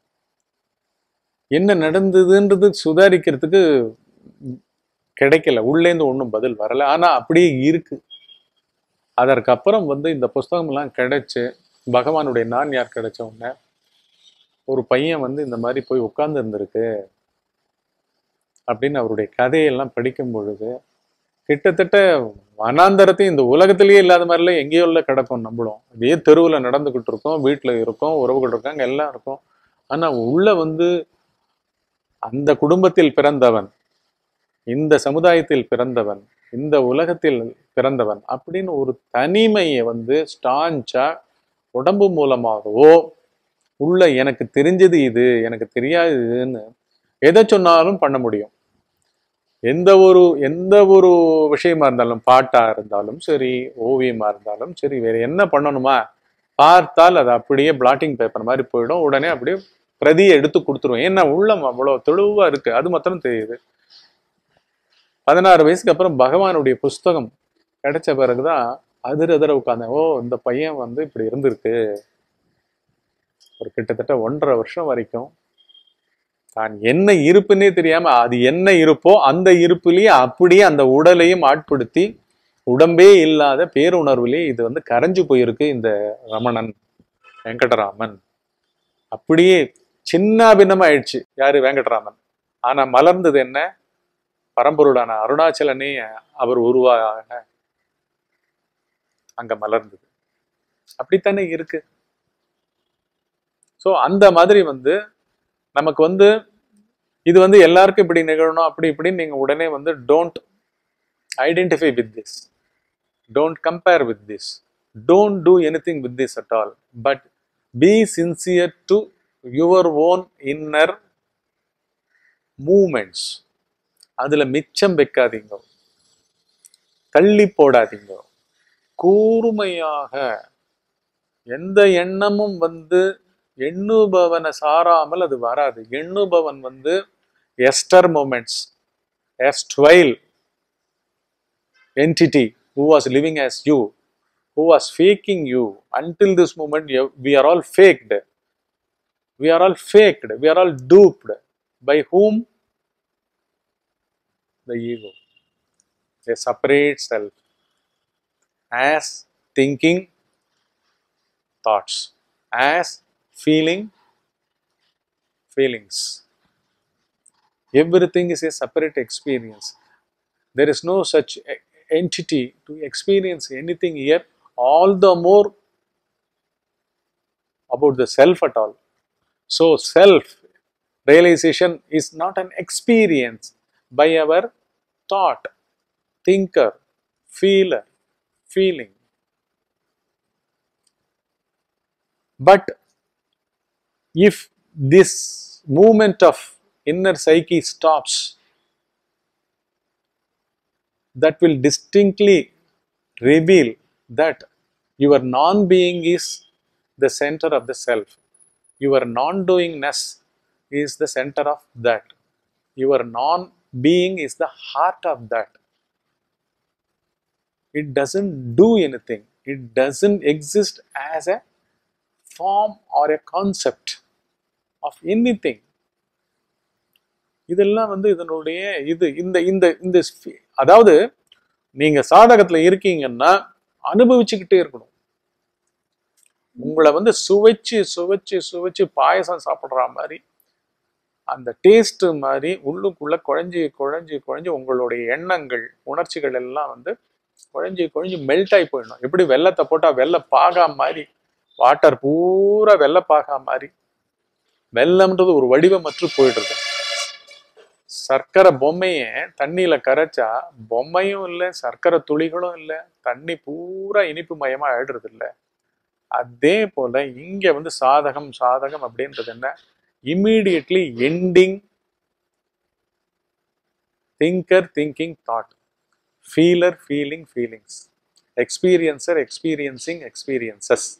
என்ன நடந்ததுன்றது சுதாரிக்கிறதுக்கு கிடைக்கல உள்ளேந்து ஒன்றும் பதில் வரல ஆனா அப்படியே இருக்கு அதற்கப்புறம் வந்து இந்த புஸ்தகம்லாம் கிடைச்சு பகவானுடைய நான் யார் கிடைச்ச உடனே ஒரு பையன் வந்து இந்த மாதிரி போய் உட்கார்ந்து இருந்திருக்கு அப்படின்னு அவருடைய கதையெல்லாம் படிக்கும் பொழுது கிட்டத்தட்ட வனாந்தரத்தையும் இந்த உலகத்திலேயே இல்லாத மாதிரிலாம் எங்கேயோ உள்ள கிடக்கும் நம்மளும் இதே தெருவில் நடந்துகிட்டு இருக்கோம் வீட்டில் இருக்கோம் உறவுகள் இருக்காங்க எல்லாம் இருக்கும் ஆனால் உள்ள வந்து அந்த குடும்பத்தில் பிறந்தவன் இந்த சமுதாயத்தில் பிறந்தவன் இந்த உலகத்தில் பிறந்தவன் அப்படின்னு ஒரு தனிமையை வந்து ஸ்டான்ச்சா உடம்பு மூலமாகவோ உள்ள எனக்கு தெரிஞ்சது இது எனக்கு தெரியாது இதுன்னு எதை சொன்னாலும் பண்ண முடியும் எந்த ஒரு எந்த ஒரு விஷயமா இருந்தாலும் பாட்டா இருந்தாலும் சரி ஓவியமா இருந்தாலும் சரி வேற என்ன பண்ணணுமா பார்த்தால் அது அப்படியே பிளாட்டிங் பேப்பர் மாதிரி போயிடும் உடனே அப்படியே பிரதியை எடுத்து கொடுத்துருவோம் ஏன்னா உள்ளம் அவ்வளோ தெளிவா இருக்கு அது மாத்திரம் தெரியுது பதினாறு வயசுக்கு அப்புறம் பகவானுடைய புஸ்தகம் கிடைச்ச பிறகுதான் அதிர அதிர உட்காந்தேன் ஓ இந்த பையன் வந்து இப்படி இருந்திருக்கு ஒரு கிட்டத்தட்ட ஒன்றரை வருஷம் வரைக்கும் தான் என்ன இருப்புன்னே தெரியாம அது என்ன இருப்போ அந்த இருப்புலயே அப்படியே அந்த உடலையும் ஆட்படுத்தி உடம்பே இல்லாத பேருணர்விலே இது வந்து கரைஞ்சு போயிருக்கு இந்த ரமணன் வெங்கடராமன் அப்படியே சின்ன பின்னமா ஆயிடுச்சு யாரு வெங்கடராமன் ஆனா மலர்ந்தது என்ன பரம்பொருளான அருணாச்சலனே அவர் உருவாக அங்க மலர்ந்தது அப்படித்தானே இருக்கு ஸோ அந்த மாதிரி வந்து நமக்கு வந்து இது வந்து எல்லாருக்கும் இப்படி நிகழணும் அப்படி இப்படின்னு நீங்க உடனே வந்து don't identify with this don't compare with this don't do any thing with this at all but be sincere to your own inner moments அதுல மிச்சம் வைக்காதீங்க தள்ளி போடாதீங்க கூர்மையாக எந்த எண்ணமும் வந்து எண்ணுபவனை சாராமல் அது வராது எண்ணுபவன் வந்து எஸ்டர் moments erstwhile entity who was living as you, who was faking you. Until this moment, you- we are all faked. We are all faked. We are all duped. By whom? The ego. A separate self. As thinking thoughts. As feeling feelings. Everything is a separate experience. There is no such e- entity to experience anything here, all the more about the self at all. So, self realization is not an experience by our thought, thinker, feeler, feeling. But if this movement of inner psyche stops, that will distinctly reveal that your non being is the center of the self. Your non doingness is the center of that. Your non being is the heart of that. It doesn't do anything, it doesn't exist as a form or a concept of anything. இதெல்லாம் வந்து இதனுடைய இது இந்த இந்த இந்த ஸ்பி- அதாவது நீங்க சாதகத்துல இருக்கீங்கன்னா அனுபவிச்சுக்கிட்டே இருக்கணும் உங்களை வந்து சுவைச்சு சுவைச்சு சுவைச்சு பாயசம் சாப்பிடுற மாதிரி அந்த டேஸ்ட் மாதிரி உள்ளுக்குள்ள குழஞ்சி குழஞ்சி குழஞ்சி உங்களுடைய எண்ணங்கள் உணர்ச்சிகள் எல்லாம் வந்து குழஞ்சி குழஞ்சி மெல்ட் ஆகி போயிடணும் எப்படி வெள்ளத்தை போட்டா வெள்ளை பாகா மாதிரி வாட்டர் பூரா வெள்ளை பாகா மாதிரி வெள்ளம்ன்றது ஒரு வடிவமற்று போயிட்டு இருக்கு சர்க்கரை பொம்மைய தண்ணியில கரைச்சா பொம்மையும் இல்லை சர்க்கரை துளிகளும் இல்லை தண்ணி பூரா இனிப்பு மயமா ஆயிடுறது இல்லை அதே போல இங்க வந்து சாதகம் சாதகம் அப்படின்றது என்ன இம்மீடியட்லி எண்டிங் thinker thinking thought feeler feeling feelings experiencer experiencing experiences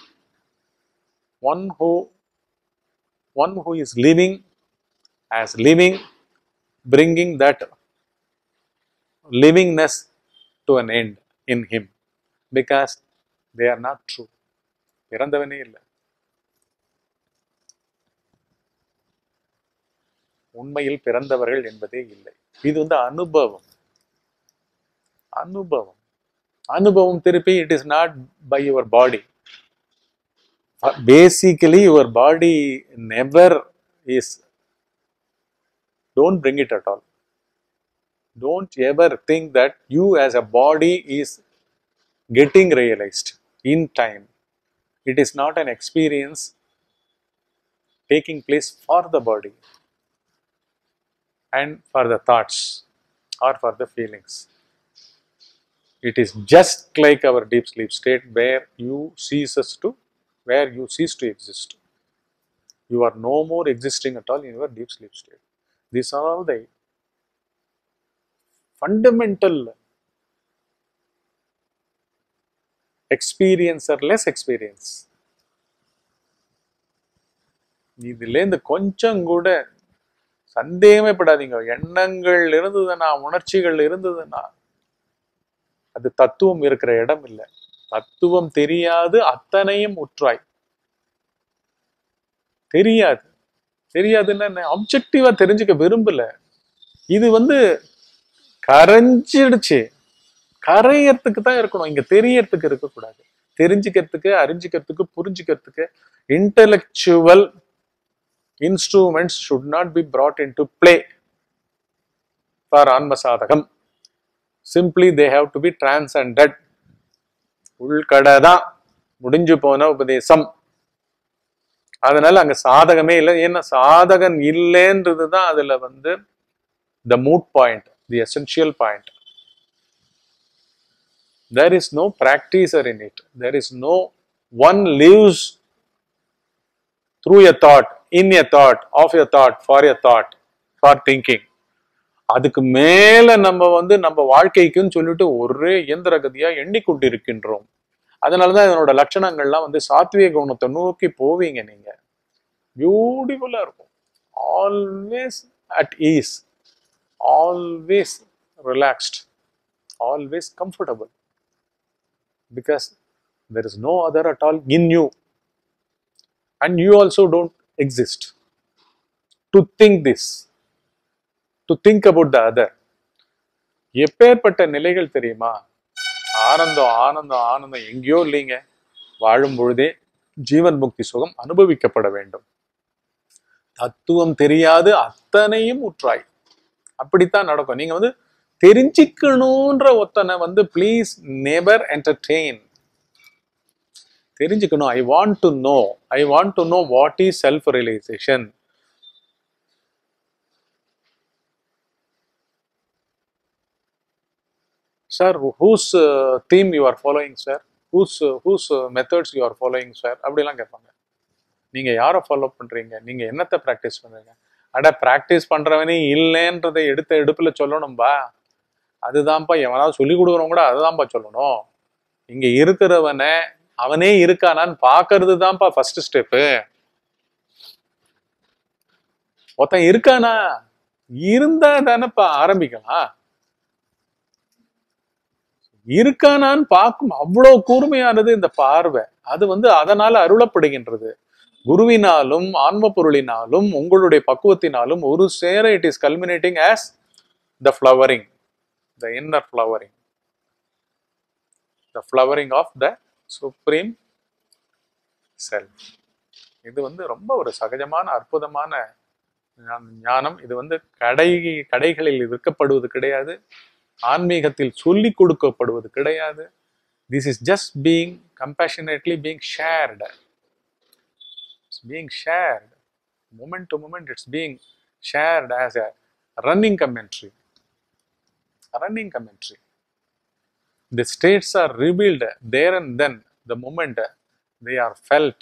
one who one who is living as living bringing that livingness to an end in him because they are not true பிறந்தவனே இல்லை உண்மையில் பிறந்தவர்கள் என்பதே இல்லை இது வந்து அனுபவம் அனுபவம் அனுபவம் திருப்பி it is not by your body basically your body never is don't bring it at all don't ever think that you as a body is getting realized in time it is not an experience taking place for the body and for the thoughts or for the feelings it is just like our deep sleep state where you ceases to where you cease to exist you are no more existing at all in your deep sleep state these are all the fundamental experiencerless experience இதுலேருந்து கொஞ்சம் கூட சந்தேகமே படாதீங்க எண்ணங்கள் இருந்ததுன்னா உணர்ச்சிகள் இருந்ததுன்னா அது தத்துவம் இருக்கிற இடம் இல்லை தத்துவம் தெரியாது அத்தனையும் உற்றாய் தெரியாது தெரியாதுன்னா என்ன அப்ஜெக்டிவா தெரிஞ்சுக்க விரும்பல இது வந்து கரைஞ்சிடுச்சு கரையறதுக்கு தான் இருக்கணும் இங்க தெரியறதுக்கு இருக்கக்கூடாது தெரிஞ்சுக்கிறதுக்கு அறிஞ்சுக்கிறதுக்கு புரிஞ்சுக்கிறதுக்கு intellectual instruments should not be brought into play for ஆன்ம சாதகம் simply they have to be transcended உள்கடை தான் முடிஞ்சு போன உபதேசம் அதனால அங்க சாதகமே இல்லை ஏன்னா சாதகன் இல்லைன்றது தான் அதுல வந்து the moot point the essential point there is no practicer in it there is no one lives through a thought in a thought of a thought for a thought for thinking அதுக்கு மேல நம்ம வந்து நம்ம வாழ்க்கைக்குன்னு சொல்லிட்டு ஒரே இயந்திர கதியா எண்ணிக்கொண்டிருக்கின்றோம் அதனாலதான் இதனோட லட்சணங்கள்லாம் வந்து சாத்விக குணத்தை நோக்கி போவீங்க நீங்க பியூட்டிஃபுல்லா இருக்கும் always at ease always relaxed always comfortable because there is no other at all in you and you also don't exist to think this to think about the other எப்பேற்பட்ட நிலைகள் தெரியுமா ஆனந்தம் ஆனந்தம் ஆனந்தம் எங்கேயோ இல்லைங்க வாழும் பொழுதே ஜீவன் முக்தி சுகம் அனுபவிக்கப்பட வேண்டும் தத்துவம் தெரியாது அத்தனையும் உற்றாய் அப்படித்தான் நடக்கும் நீங்க வந்து தெரிஞ்சுக்கணுன்ற ஒத்தனை வந்து ப்ளீஸ் நெவர் என்டர்டெயின் தெரிஞ்சுக்கணும் I want to know I want to know what is self realisation sir whose theme you are following sir whose whose methods you are following sir அப்படிலாம் கேட்பாங்க நீங்க யாரை ஃபாலோ பண்றீங்க நீங்க என்னத்தை ப்ராக்டிஸ் பண்றீங்க அட ப்ராக்டிஸ் பண்றவனே இல்லைன்றதை எடுத்த எடுப்புல சொல்லணும்பா அதுதான்ப்பா எவனாவது சொல்லி கொடுக்குறவங்க கூட அதுதான்ப்பா சொல்லணும் இங்க இருக்கிறவனை அவனே இருக்கானான்னு பாக்குறது தான்ப்பா ஃபர்ஸ்ட் ஸ்டெப்பு ஒருத்தன் இருக்கானா இருந்தா தானேப்பா ஆரம்பிக்கலாம் இருக்கானான்னு பார்க்கும் அவ்வளவு கூர்மையானது இந்த பார்வை அது வந்து அதனால அருளப்படுகின்றது குருவினாலும் ஆன்ம பொருளினாலும் உங்களுடைய பக்குவத்தினாலும் ஒரு சேர it is culminating as the flowering the inner flowering the flowering of the supreme self இது வந்து ரொம்ப ஒரு சகஜமான அற்புதமான ஞான- ஞானம் இது வந்து கடை கடைகளில் விற்கப்படுவது கிடையாது ஆன்மீகத்தில் சொல்லிக் கொடுக்கப்படுவது கிடையாது this is just being compassionately being shared being shared moment to moment it's being shared as a running commentary a running commentary the states are revealed there and then the moment they are felt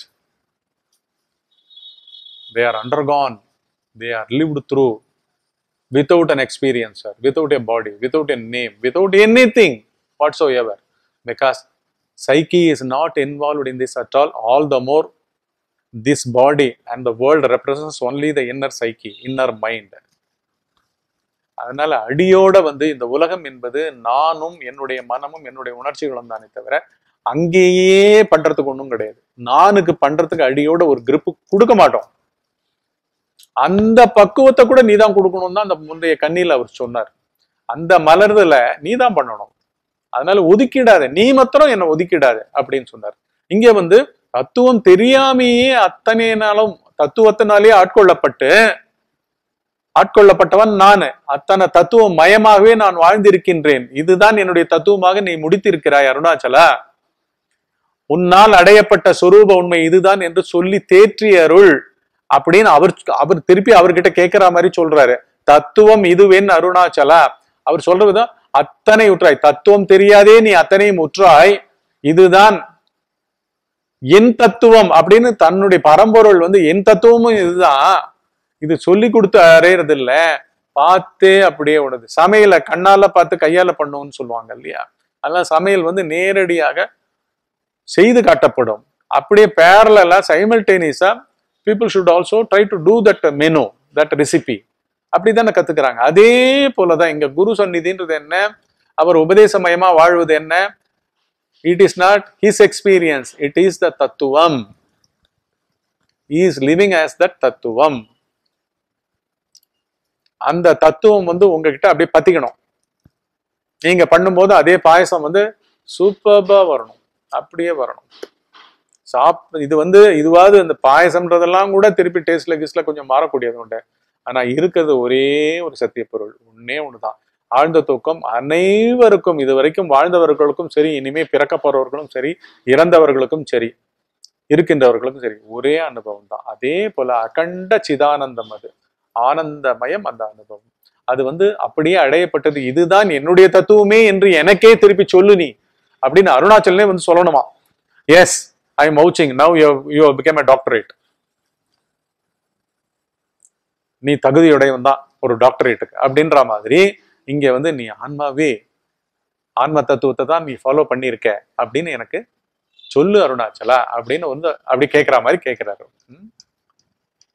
they are undergone they are lived through without an experiencer without a body without a name without anything whatsoever because psyche is not involved in this at all all the more this body and the world represents only the inner psyche inner mind அதனால அடியோட வந்து இந்த உலகம் என்பது நானும் என்னுடைய மனமும் என்னுடைய உணர்ச்சிகளும் தானே தவிர அங்கேயே பண்றதுக்கு ஒண்ணும் கிடையாது நானுக்கு பண்றதுக்கு அடியோட ஒரு grip கொடுக்க மாட்டோம் அந்த பக்குவத்தை கூட நீதான் கொடுக்கணும் தான் அந்த முந்தைய கண்ணியில் அவர் சொன்னார் அந்த மலர்தல நீதான் பண்ணணும் அதனால ஒதுக்கிடாத நீ மாத்திரம் என்னை ஒதுக்கிடாத அப்படின்னு சொன்னார் இங்க வந்து தத்துவம் தெரியாமையே அத்தனை நாளும் தத்துவத்தினாலே ஆட்கொள்ளப்பட்டு ஆட்கொள்ளப்பட்டவன் நான் அத்தனை தத்துவம் மயமாகவே நான் வாழ்ந்திருக்கின்றேன் இதுதான் என்னுடைய தத்துவமாக நீ முடித்திருக்கிறாய் அருணாச்சலா உன்னால் அடையப்பட்ட சொரூப உண்மை இதுதான் என்று சொல்லி தேற்றிய அருள் அப்படின்னு அவர் அவர் திருப்பி அவர்கிட்ட கேட்கிற மாதிரி சொல்றாரு தத்துவம் இதுவென் அருணாச்சலா அவர் சொல்றதுதான் அத்தனை உற்றாய் தத்துவம் தெரியாதே நீ அத்தனையும் உற்றாய் இதுதான் என் தத்துவம் அப்படின்னு தன்னுடைய பரம்பொருள் வந்து என் தத்துவமும் இதுதான் இது சொல்லி கொடுத்து அறையறது இல்ல பார்த்தே அப்படியே உனது சமையலை கண்ணால பார்த்து கையால பண்ணுவோம்னு சொல்லுவாங்க இல்லையா அதெல்லாம் சமையல் வந்து நேரடியாக செய்து காட்டப்படும் அப்படியே பேரலா சைமல்டேனியஸா people should also try to do that menu that recipe அப்படித்தானே கத்துக்கிறாங்க அதே போலதான் இங்க குரு சந்நிதின்றது என்ன அவர் உபதேசமயமா வாழ்வது என்ன it is not his experience it is the தத்துவம் இஸ் லிவிங் ஆஸ் த தத்துவம் அந்த தத்துவம் வந்து உங்ககிட்ட அப்படியே பத்திக்கணும் நீங்க பண்ணும்போது அதே பாயசம் வந்து சூப்பர்பா வரணும் அப்படியே வரணும் சாப் இது வந்து இதுவாது இந்த பாயசம்ன்றதெல்லாம் கூட திருப்பி டேஸ்ட்ல கிஸ்ட்ல கொஞ்சம் மாறக்கூடியது உண்டு ஆனா இருக்கிறது ஒரே ஒரு சத்திய பொருள் ஒன்னே ஒண்ணுதான் ஆழ்ந்த தூக்கம் அனைவருக்கும் இதுவரைக்கும் வாழ்ந்தவர்களுக்கும் சரி இனிமே பிறக்க போறவர்களும் சரி இறந்தவர்களுக்கும் சரி இருக்கின்றவர்களுக்கும் சரி ஒரே அனுபவம் தான் அதே போல அகண்ட சிதானந்தம் அது ஆனந்தமயம் அந்த அனுபவம் அது வந்து அப்படியே அடையப்பட்டது இதுதான் என்னுடைய தத்துவமே என்று எனக்கே திருப்பி சொல்லு நீ அப்படின்னு அருணாச்சலே வந்து சொல்லணுமா எஸ் ஐ எம் மவுச்சிங் now you you become a doctorate நீ தகுதியுடையவன் தான் ஒரு டாக்டரேட்டுக்கு அப்படின்ற மாதிரி இங்க வந்து நீ ஆன்மாவே ஆன்ம தத்துவத்தை தான் நீ ஃபாலோ பண்ணியிருக்க அப்படின்னு எனக்கு சொல்லு அருணாச்சலா அப்படின்னு வந்து அப்படி கேட்குற மாதிரி கேட்கிறாரு ம்.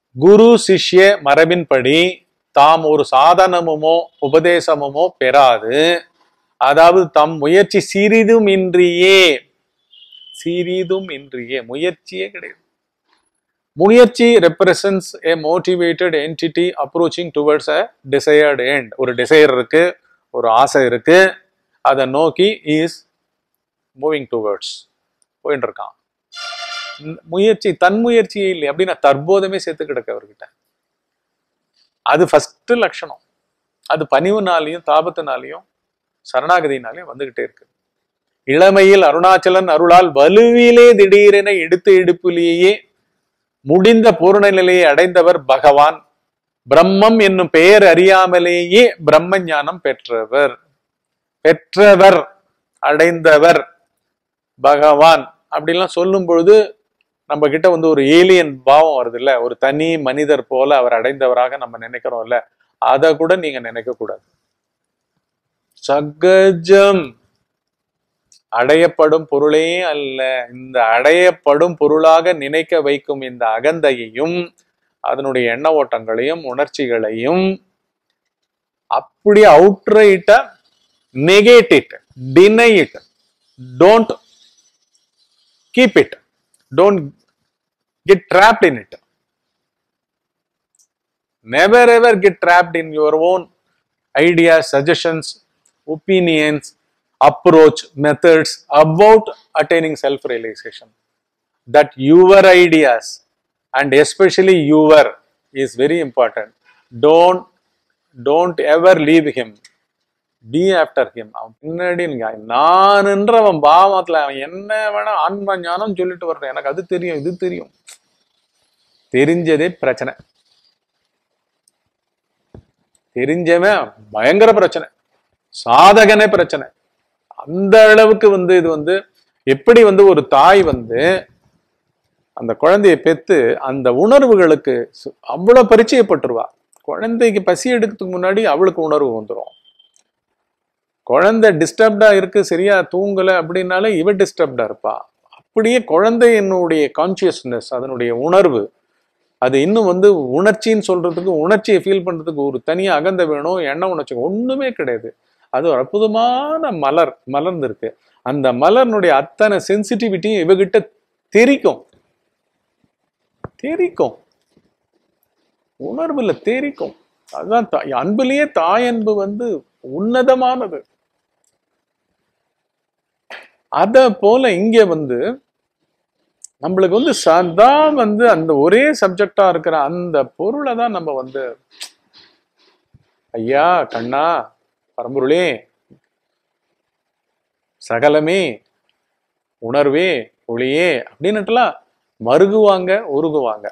குரு சிஷ்ய மரபின்படி தாம் ஒரு சாதனமுமோ உபதேசமுமோ பெறாது அதாவது தம் முயற்சி சிறிதும் இன்றியே சிறிதும் இன்றியே முயற்சியே கிடையாது முயற்சி represents a motivated entity approaching towards a desired end ஒரு டிசையர் இருக்கு ஒரு ஆசை இருக்கு அதை நோக்கி இஸ் மூவிங் டுவர்ட்ஸ் போயிட்டு இருக்கான் இந்த முயற்சி தன் முயற்சியே இல்லை அப்படின்னா தற்போதமே சேர்த்து கிடக்கு அவர்கிட்ட அது ஃபர்ஸ்ட் லட்சணம் அது பணிவுனாலையும் தாபத்தினாலையும் சரணாகதினாலையும் வந்துகிட்டே இருக்கு இளமையில் அருணாச்சலன் அருளால் வலுவிலே திடீரென எடுத்து எடுப்பிலேயே முடிந்த பூரண நிலையை அடைந்தவர் பகவான் பிரம்மம் என்னும் பெயர் அறியாமலேயே பிரம்ம ஞானம் பெற்றவர் பெற்றவர் அடைந்தவர் பகவான் அப்படிலாம் சொல்லும் பொழுது நம்ம கிட்ட வந்து ஒரு ஏலியன் பாவம் வருது இல்ல ஒரு தனி மனிதர் போல அவர் அடைந்தவராக நம்ம நினைக்கிறோம்ல அதை கூட நீங்க நினைக்க கூடாது சகஜம் அடையப்படும் பொருளே அல்ல இந்த அடையப்படும் பொருளாக நினைக்க வைக்கும் இந்த அகந்தையையும் அதனுடைய எண்ண ஓட்டங்களையும் உணர்ச்சிகளையும் அப்படி அவுட்ரைட்டா negate it deny it don't keep it don't get trapped in it never ever get trapped in your own ideas suggestions opinions approach methods about attaining self realization that your ideas and especially your is very important don't don't ever leave him be after him அவன் பின்னாடி நீங்க நான்ன்ற அவன் பாவத்துல அவன் என்ன வேணா ஆன்ம ஞானம் சொல்லிட்டு வர்றேன் எனக்கு அது தெரியும் இது தெரியும் தெரிஞ்சதே பிரச்சனை தெரிஞ்சவன் பயங்கர பிரச்சனை சாதகனே பிரச்சனை அந்த அளவுக்கு வந்து இது வந்து எப்படி வந்து ஒரு தாய் வந்து அந்த குழந்தையை பெத்து அந்த உணர்வுகளுக்கு சு- அவ்வளவு பரிச்சயப்பட்டுருவா குழந்தைக்கு பசி எடுக்கிறதுக்கு முன்னாடி அவளுக்கு உணர்வு வந்துடும் குழந்தை டிஸ்டர்ப்டா இருக்கு சரியா தூங்கல அப்படின்னாலே இவ டிஸ்டர்ப்டா இருப்பா அப்படியே குழந்தையினுடைய கான்சியஸ்னஸ் அதனுடைய உணர்வு அது இன்னும் வந்து உணர்ச்சின்னு சொல்றதுக்கு உணர்ச்சியை ஃபீல் பண்றதுக்கு ஒரு தனியா அகந்த வேணும் எண்ண உணர்ச்சி ஒண்ணுமே கிடையாது அது ஒரு அற்புதமான மலர் மலர்ந்திருக்கு அந்த மலர்னுடைய அத்தனை சென்சிட்டிவிட்டியும் இவகிட்ட தெரிக்கும் தெரிக்கும் உணர்வுல தெரிக்கும் அதுதான் தா- அன்பிலேயே தாயன்பு வந்து உன்னதமானது அத போல இங்க வந்து நம்மளுக்கு வந்து சதா வந்து அந்த ஒரே சப்ஜெக்டா இருக்கிற அந்த பொருளை தான் நம்ம வந்து ஐயா கண்ணா பரம்பொருளே சகலமே உணர்வே ஒளியே அப்படின்னுட்டுலாம் மருகுவாங்க உருகுவாங்க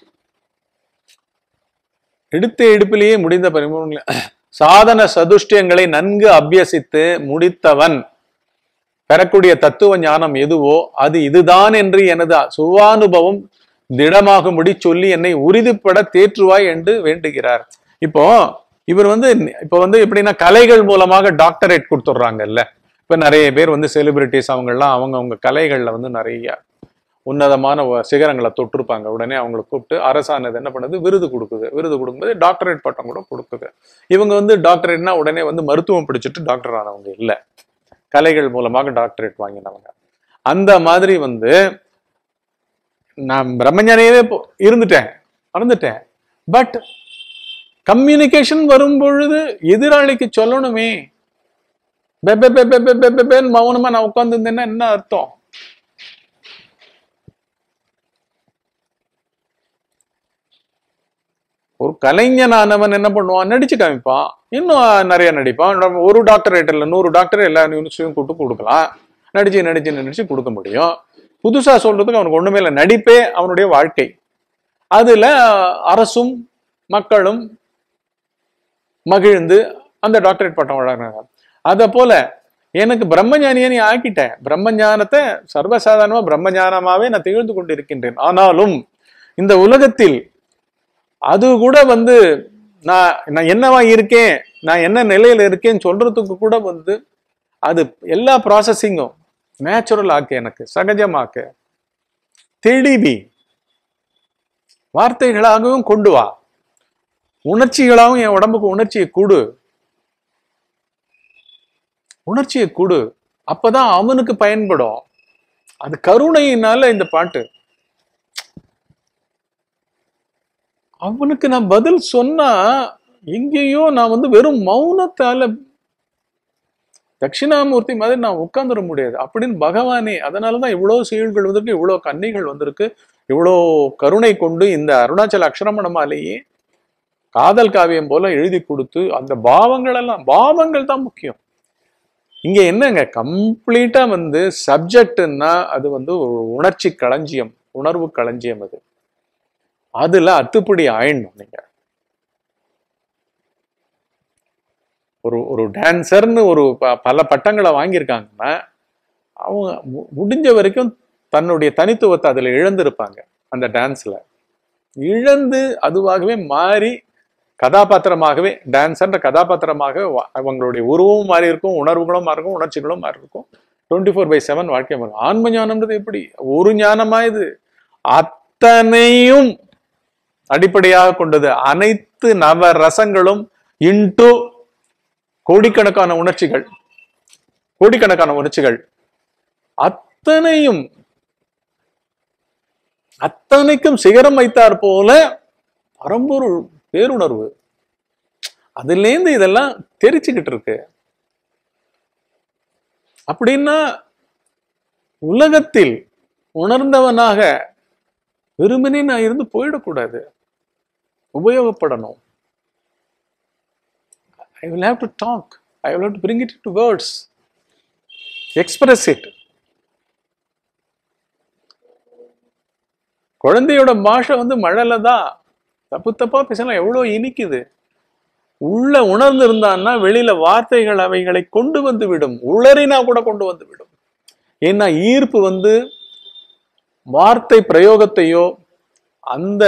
எடுத்த எடுப்பிலேயே முடிந்த பரிமூல சாதன சதுஷ்டியங்களை நன்கு அபியசித்து முடித்தவன் பெறக்கூடிய தத்துவ ஞானம் எதுவோ அது இதுதான் என்று எனது சுவானுபவம் திடமாகும்படி சொல்லி என்னை உறுதிப்பட தேற்றுவாய் என்று வேண்டுகிறார் இப்போ இவர் வந்து இப்போ வந்து எப்படின்னா கலைகள் மூலமாக டாக்டரேட் கொடுத்துட்றாங்கல்ல இப்ப நிறைய பேர் வந்து செலிபிரிட்டிஸ் அவங்கெல்லாம் அவங்க அவங்க கலைகள்ல வந்து நிறைய உன்னதமான வ- சிகரங்களை தொட்டிருப்பாங்க உடனே அவங்களை கூப்பிட்டு அரசானது என்ன பண்ணுது விருது கொடுக்குது விருது கொடுக்கும்போது டாக்டரேட் பட்டம் கூட கொடுக்குது இவங்க வந்து டாக்டரேட்னா உடனே வந்து மருத்துவம் படிச்சுட்டு டாக்டர் ஆனவங்க இல்லை கலைகள் மூலமாக டாக்டரேட் வாங்கினவங்க அந்த மாதிரி வந்து நான் பிரம்மஞானியவே போ- இருந்துட்டேன் மறந்துட்டேன் பட் கம்யூனிகேஷன் வரும் பொழுது எதிராளிக்கு சொல்லணுமே பெ பெ பெ பெ பெ பெ பெ பென்னு மௌனமா நான் உட்கார்ந்துருந்தேன்னா என்ன அர்த்தம் ஒரு கலைஞனானவன் என்ன பண்ணுவான் நடிச்சு காமிப்பான் இன்னும் நிறைய நடிப்பான் நம்ம ஒரு டாக்டரேட் இல்லை நூறு டாக்டர் எல்லா யூனிவர்சிட்டியும் கூட்டு கொடுக்கலாம் நடிச்சு நடிச்சு நடிச்சு கொடுக்க முடியும் புதுசா சொல்றதுக்கு அவனுக்கு ஒண்ணுமே இல்லை நடிப்பே அவனுடைய வாழ்க்கை அதுல அரசும் மக்களும் மகிழ்ந்து அந்த டாக்டரேட் பட்டம் வழங்குறாங்க அத போல எனக்கு பிரம்மஞானியை நீ ஆக்கிட்டேன் பிரம்மஞானத்தை சர்வசாதாரணமா பிரம்மஞானமாவே நான் திகழ்ந்து கொண்டிருக்கின்றேன் ஆனாலும் இந்த உலகத்தில் அது கூட வந்து நான் நான் என்னவா இருக்கேன் நான் என்ன நிலையில இருக்கேன்னு சொல்றதுக்கு கூட வந்து அது எல்லா ப்ராசஸிங்கும் நேச்சுரல் ஆக்கு எனக்கு சகஜமாக்கு தெளிவி வார்த்தைகளாகவும் கொண்டு வா உணர்ச்சிகளாகவும் என் உடம்புக்கு உணர்ச்சியை கொடு உணர்ச்சியை கொடு அப்பதான் அவனுக்கு பயன்படும் அது கருணையினால இந்த பாட்டு அவனுக்கு நான் பதில் சொன்னா எங்கேயோ நான் வந்து வெறும் மௌனத்தால தட்சிணாமூர்த்தி மாதிரி நான் உட்கார்ந்துட முடியாது அப்படின்னு பகவானே அதனாலதான் இவ்வளவு செயல்கள் வந்திருக்கு இவ்வளவு கன்னிகள் வந்திருக்கு இவ்வளோ கருணை கொண்டு இந்த அருணாச்சல அக்ஷரமணமாலேயே காதல் காவியம் போல எழுதி கொடுத்து அந்த பாவங்கள் எல்லாம் பாவங்கள் தான் முக்கியம் இங்க என்னங்க கம்ப்ளீட்டா வந்து சப்ஜெக்ட்னா அது வந்து ஒரு உணர்ச்சி களஞ்சியம் உணர்வு களஞ்சியம் அது அதுல அத்துப்படி ஆயிடணும் நீங்க ஒரு ஒரு டான்சர்னு ஒரு ப- பல பட்டங்களை வாங்கியிருக்காங்கன்னா அவங்க மு- முடிஞ்ச வரைக்கும் தன்னுடைய தனித்துவத்தை அதுல இழந்திருப்பாங்க அந்த டான்ஸ்ல இழந்து அதுவாகவே மாறி கதாபாத்திரமாகவே டான்ஸர்ன்ற கதாபாத்திரமாக வ- அவங்களுடைய உருவமும் மாறி இருக்கும் உணர்வுகளும் மாறி இருக்கும் உணர்ச்சிகளும் மாறி இருக்கும் டுவெண்ட்டி ஃபோர் பை செவன் வாழ்க்கை மாறும் ஆன்ம ஞானம்ன்றது எப்படி ஒரு ஞானமா இது அத்தனையும் அடிப்படையாக கொண்டது அனைத்து நவ ரசங்களும் இன்டு கோடிக்கணக்கான உணர்ச்சிகள் கோடிக்கணக்கான உணர்ச்சிகள் அத்தனையும் அத்தனைக்கும் சிகரம் வைத்தார் போல பரம்பொருள் பேருணர்வு அதுலேருந்து இதெல்லாம் தெரிச்சுக்கிட்டு இருக்கு அப்படின்னா உலகத்தில் உணர்ந்தவனாக வெறுமனே நான் இருந்து போயிடக்கூடாது உபயோகப்படணும் ஐ will have to talk I will have to bring it into words express it குழந்தையோட பாஷை வந்து மழலை தான் தப்பு தப்பா பேசலாம் எவ்வளவு இனிக்குது உள்ள உணர்ந்து இருந்தான்னா வெளியில வார்த்தைகள் அவைகளை கொண்டு வந்து விடும் உளறினா கூட கொண்டு வந்து விடும் ஏன்னா ஈர்ப்பு வந்து வார்த்தை பிரயோகத்தையோ அந்த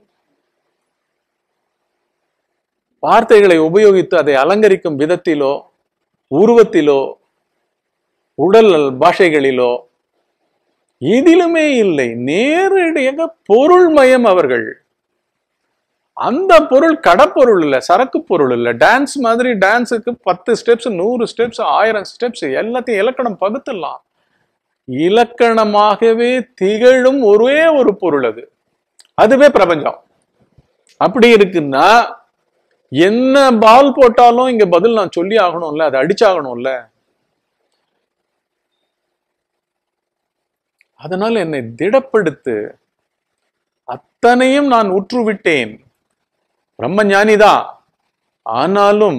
வார்த்தைகளை உபயோகித்து அதை அலங்கரிக்கும் விதத்திலோ உருவத்திலோ உடல் பாஷைகளிலோ எதிலுமே இல்லை நேரடியாக பொருள்மயம் அவர்கள் அந்த பொருள் கடப்பொருள் இல்ல சரக்கு பொருள் இல்ல டான்ஸ் மாதிரி டான்ஸுக்கு பத்து ஸ்டெப்ஸ் நூறு ஸ்டெப்ஸ் ஆயிரம் ஸ்டெப்ஸ் எல்லாத்தையும் இலக்கணம் பகுத்தலாம் இலக்கணமாகவே திகழும் ஒரே ஒரு பொருள் அது அதுவே பிரபஞ்சம் அப்படி இருக்குன்னா என்ன பால் போட்டாலும் இங்க பதில் நான் சொல்லி ஆகணும்ல அதை அடிச்சாகணும்ல அதனால என்னை திடப்படுத்து அத்தனையும் நான் உற்றுவிட்டேன் பிரம்ம ஞானிதான் ஆனாலும்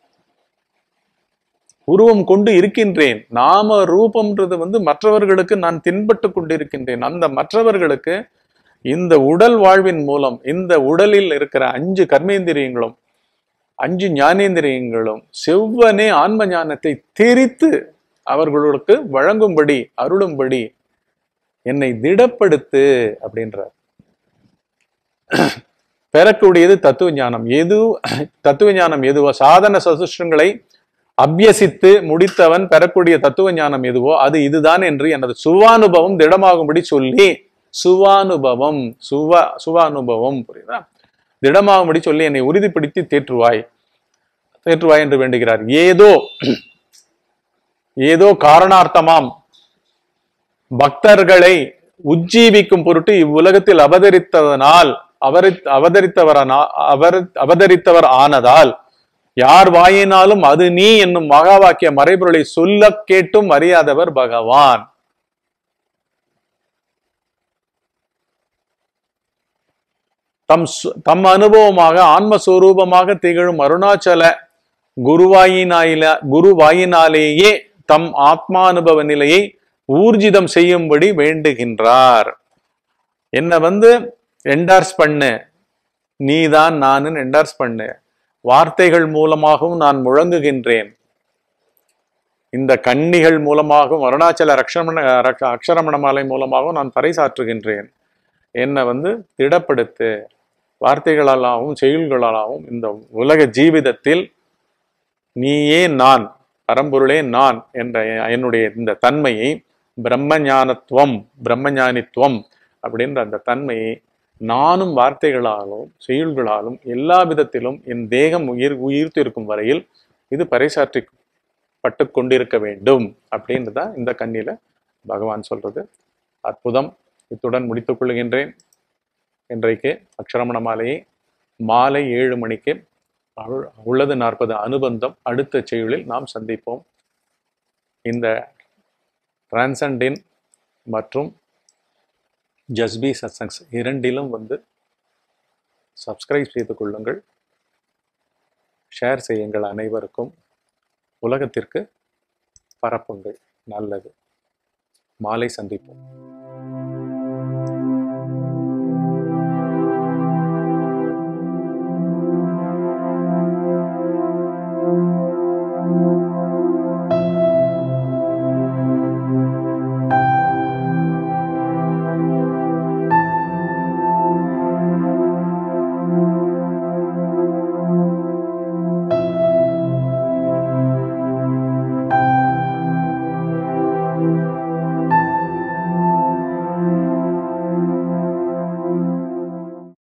உருவம் கொண்டு இருக்கின்றேன் நாம ரூபம்ன்றது வந்து மற்றவர்களுக்கு நான் தென்பட்டு கொண்டிருக்கின்றேன் அந்த மற்றவர்களுக்கு இந்த உடல் வாழ்வின் மூலம் இந்த உடலில் இருக்கிற அஞ்சு கர்மேந்திரியங்களும் அஞ்சு ஞானேந்திரியங்களும் செவ்வனே ஆன்ம ஞானத்தை தெரித்து அவர்களுக்கு வழங்கும்படி அருளும்படி என்னை திடப்படுத்து அப்படின்றார் பெறக்கூடியது தத்துவ ஞானம் எது தத்துவ ஞானம் எதுவோ சாதன சதுஷ்டங்களை அபியசித்து முடித்தவன் பெறக்கூடிய தத்துவ ஞானம் எதுவோ அது இதுதான் என்று எனது சுவானுபவம் திடமாகும்படி சொல்லி சுவானுபவம் சுவ சுவானுபவம் புரியுதா திடமாகும்படி சொல்லி என்னை உறுதிப்படுத்தி தேற்றுவாய் தேற்றுவாய் என்று வேண்டுகிறார் ஏதோ ஏதோ காரணார்த்தமாம் பக்தர்களை உஜ்ஜீவிக்கும் பொருட்டு இவ்வுலகத்தில் அவதரித்ததனால் அவரி அவதரித்தவரனா அவர் அவதரித்தவர் ஆனதால் யார் வாயினாலும் அது நீ என்னும் மகா வாக்கிய மறைபொருளை சொல்ல கேட்டும் அறியாதவர் பகவான் தம் சு- தம் அனுபவமாக ஆன்மஸ்வரூபமாக திகழும் அருணாச்சல குருவாயினாயில குருவாயினாலேயே தம் ஆத்மானுபவ நிலையை ஊர்ஜிதம் செய்யும்படி வேண்டுகின்றார் என்ன வந்து என்டார்ஸ் பண்ணு நீதான் நானுன்னு என்டார்ஸ் பண்ணு வார்த்தைகள் மூலமாகவும் நான் முழங்குகின்றேன் இந்த கன்னிகள் மூலமாகவும் அருணாச்சல ரக்ஷமண ரக்ஷ- அக்ஷரமணமாலை மூலமாகவும் நான் பறைசாற்றுகின்றேன் என்னை வந்து திடப்படுத்து வார்த்தைகளாலாகவும் செயல்களாலாகவும் இந்த உலக ஜீவிதத்தில் நீயே நான் பரம்பொருளே நான் என்ற என்னுடைய இந்த தன்மையை பிரம்ம ஞானத்துவம் பிரம்ம ஞானித்துவம் அப்படின்ற அந்த தன்மையை நானும் வார்த்தைகளாலும் செயல்களாலும் எல்லா விதத்திலும் என் தேகம் உயிர் உயிர்த்து இருக்கும் வரையில் இது பறைசாற்றி பட்டு கொண்டிருக்க வேண்டும் அப்படின்னு தான் இந்த கண்ணில பகவான் சொல்றது அற்புதம் இத்துடன் முடித்துக் கொள்கின்றேன் இன்றைக்கு அக்ஷரமண மாலையை மாலை ஏழு மணிக்கு அருள்- உள்ளது நாற்பது அனுபந்தம் அடுத்த செயலில் நாம் சந்திப்போம் இந்த டிரான்சண்டின் மற்றும் ஜஸ்பி சத்சங்ஸ் இரண்டிலும் வந்து சப்ஸ்கிரைப் செய்து கொள்ளுங்கள் ஷேர் செய்யுங்கள் அனைவருக்கும் உலகத்திற்கு பரப்புங்கள் நல்லது மாலை சந்திப்போம்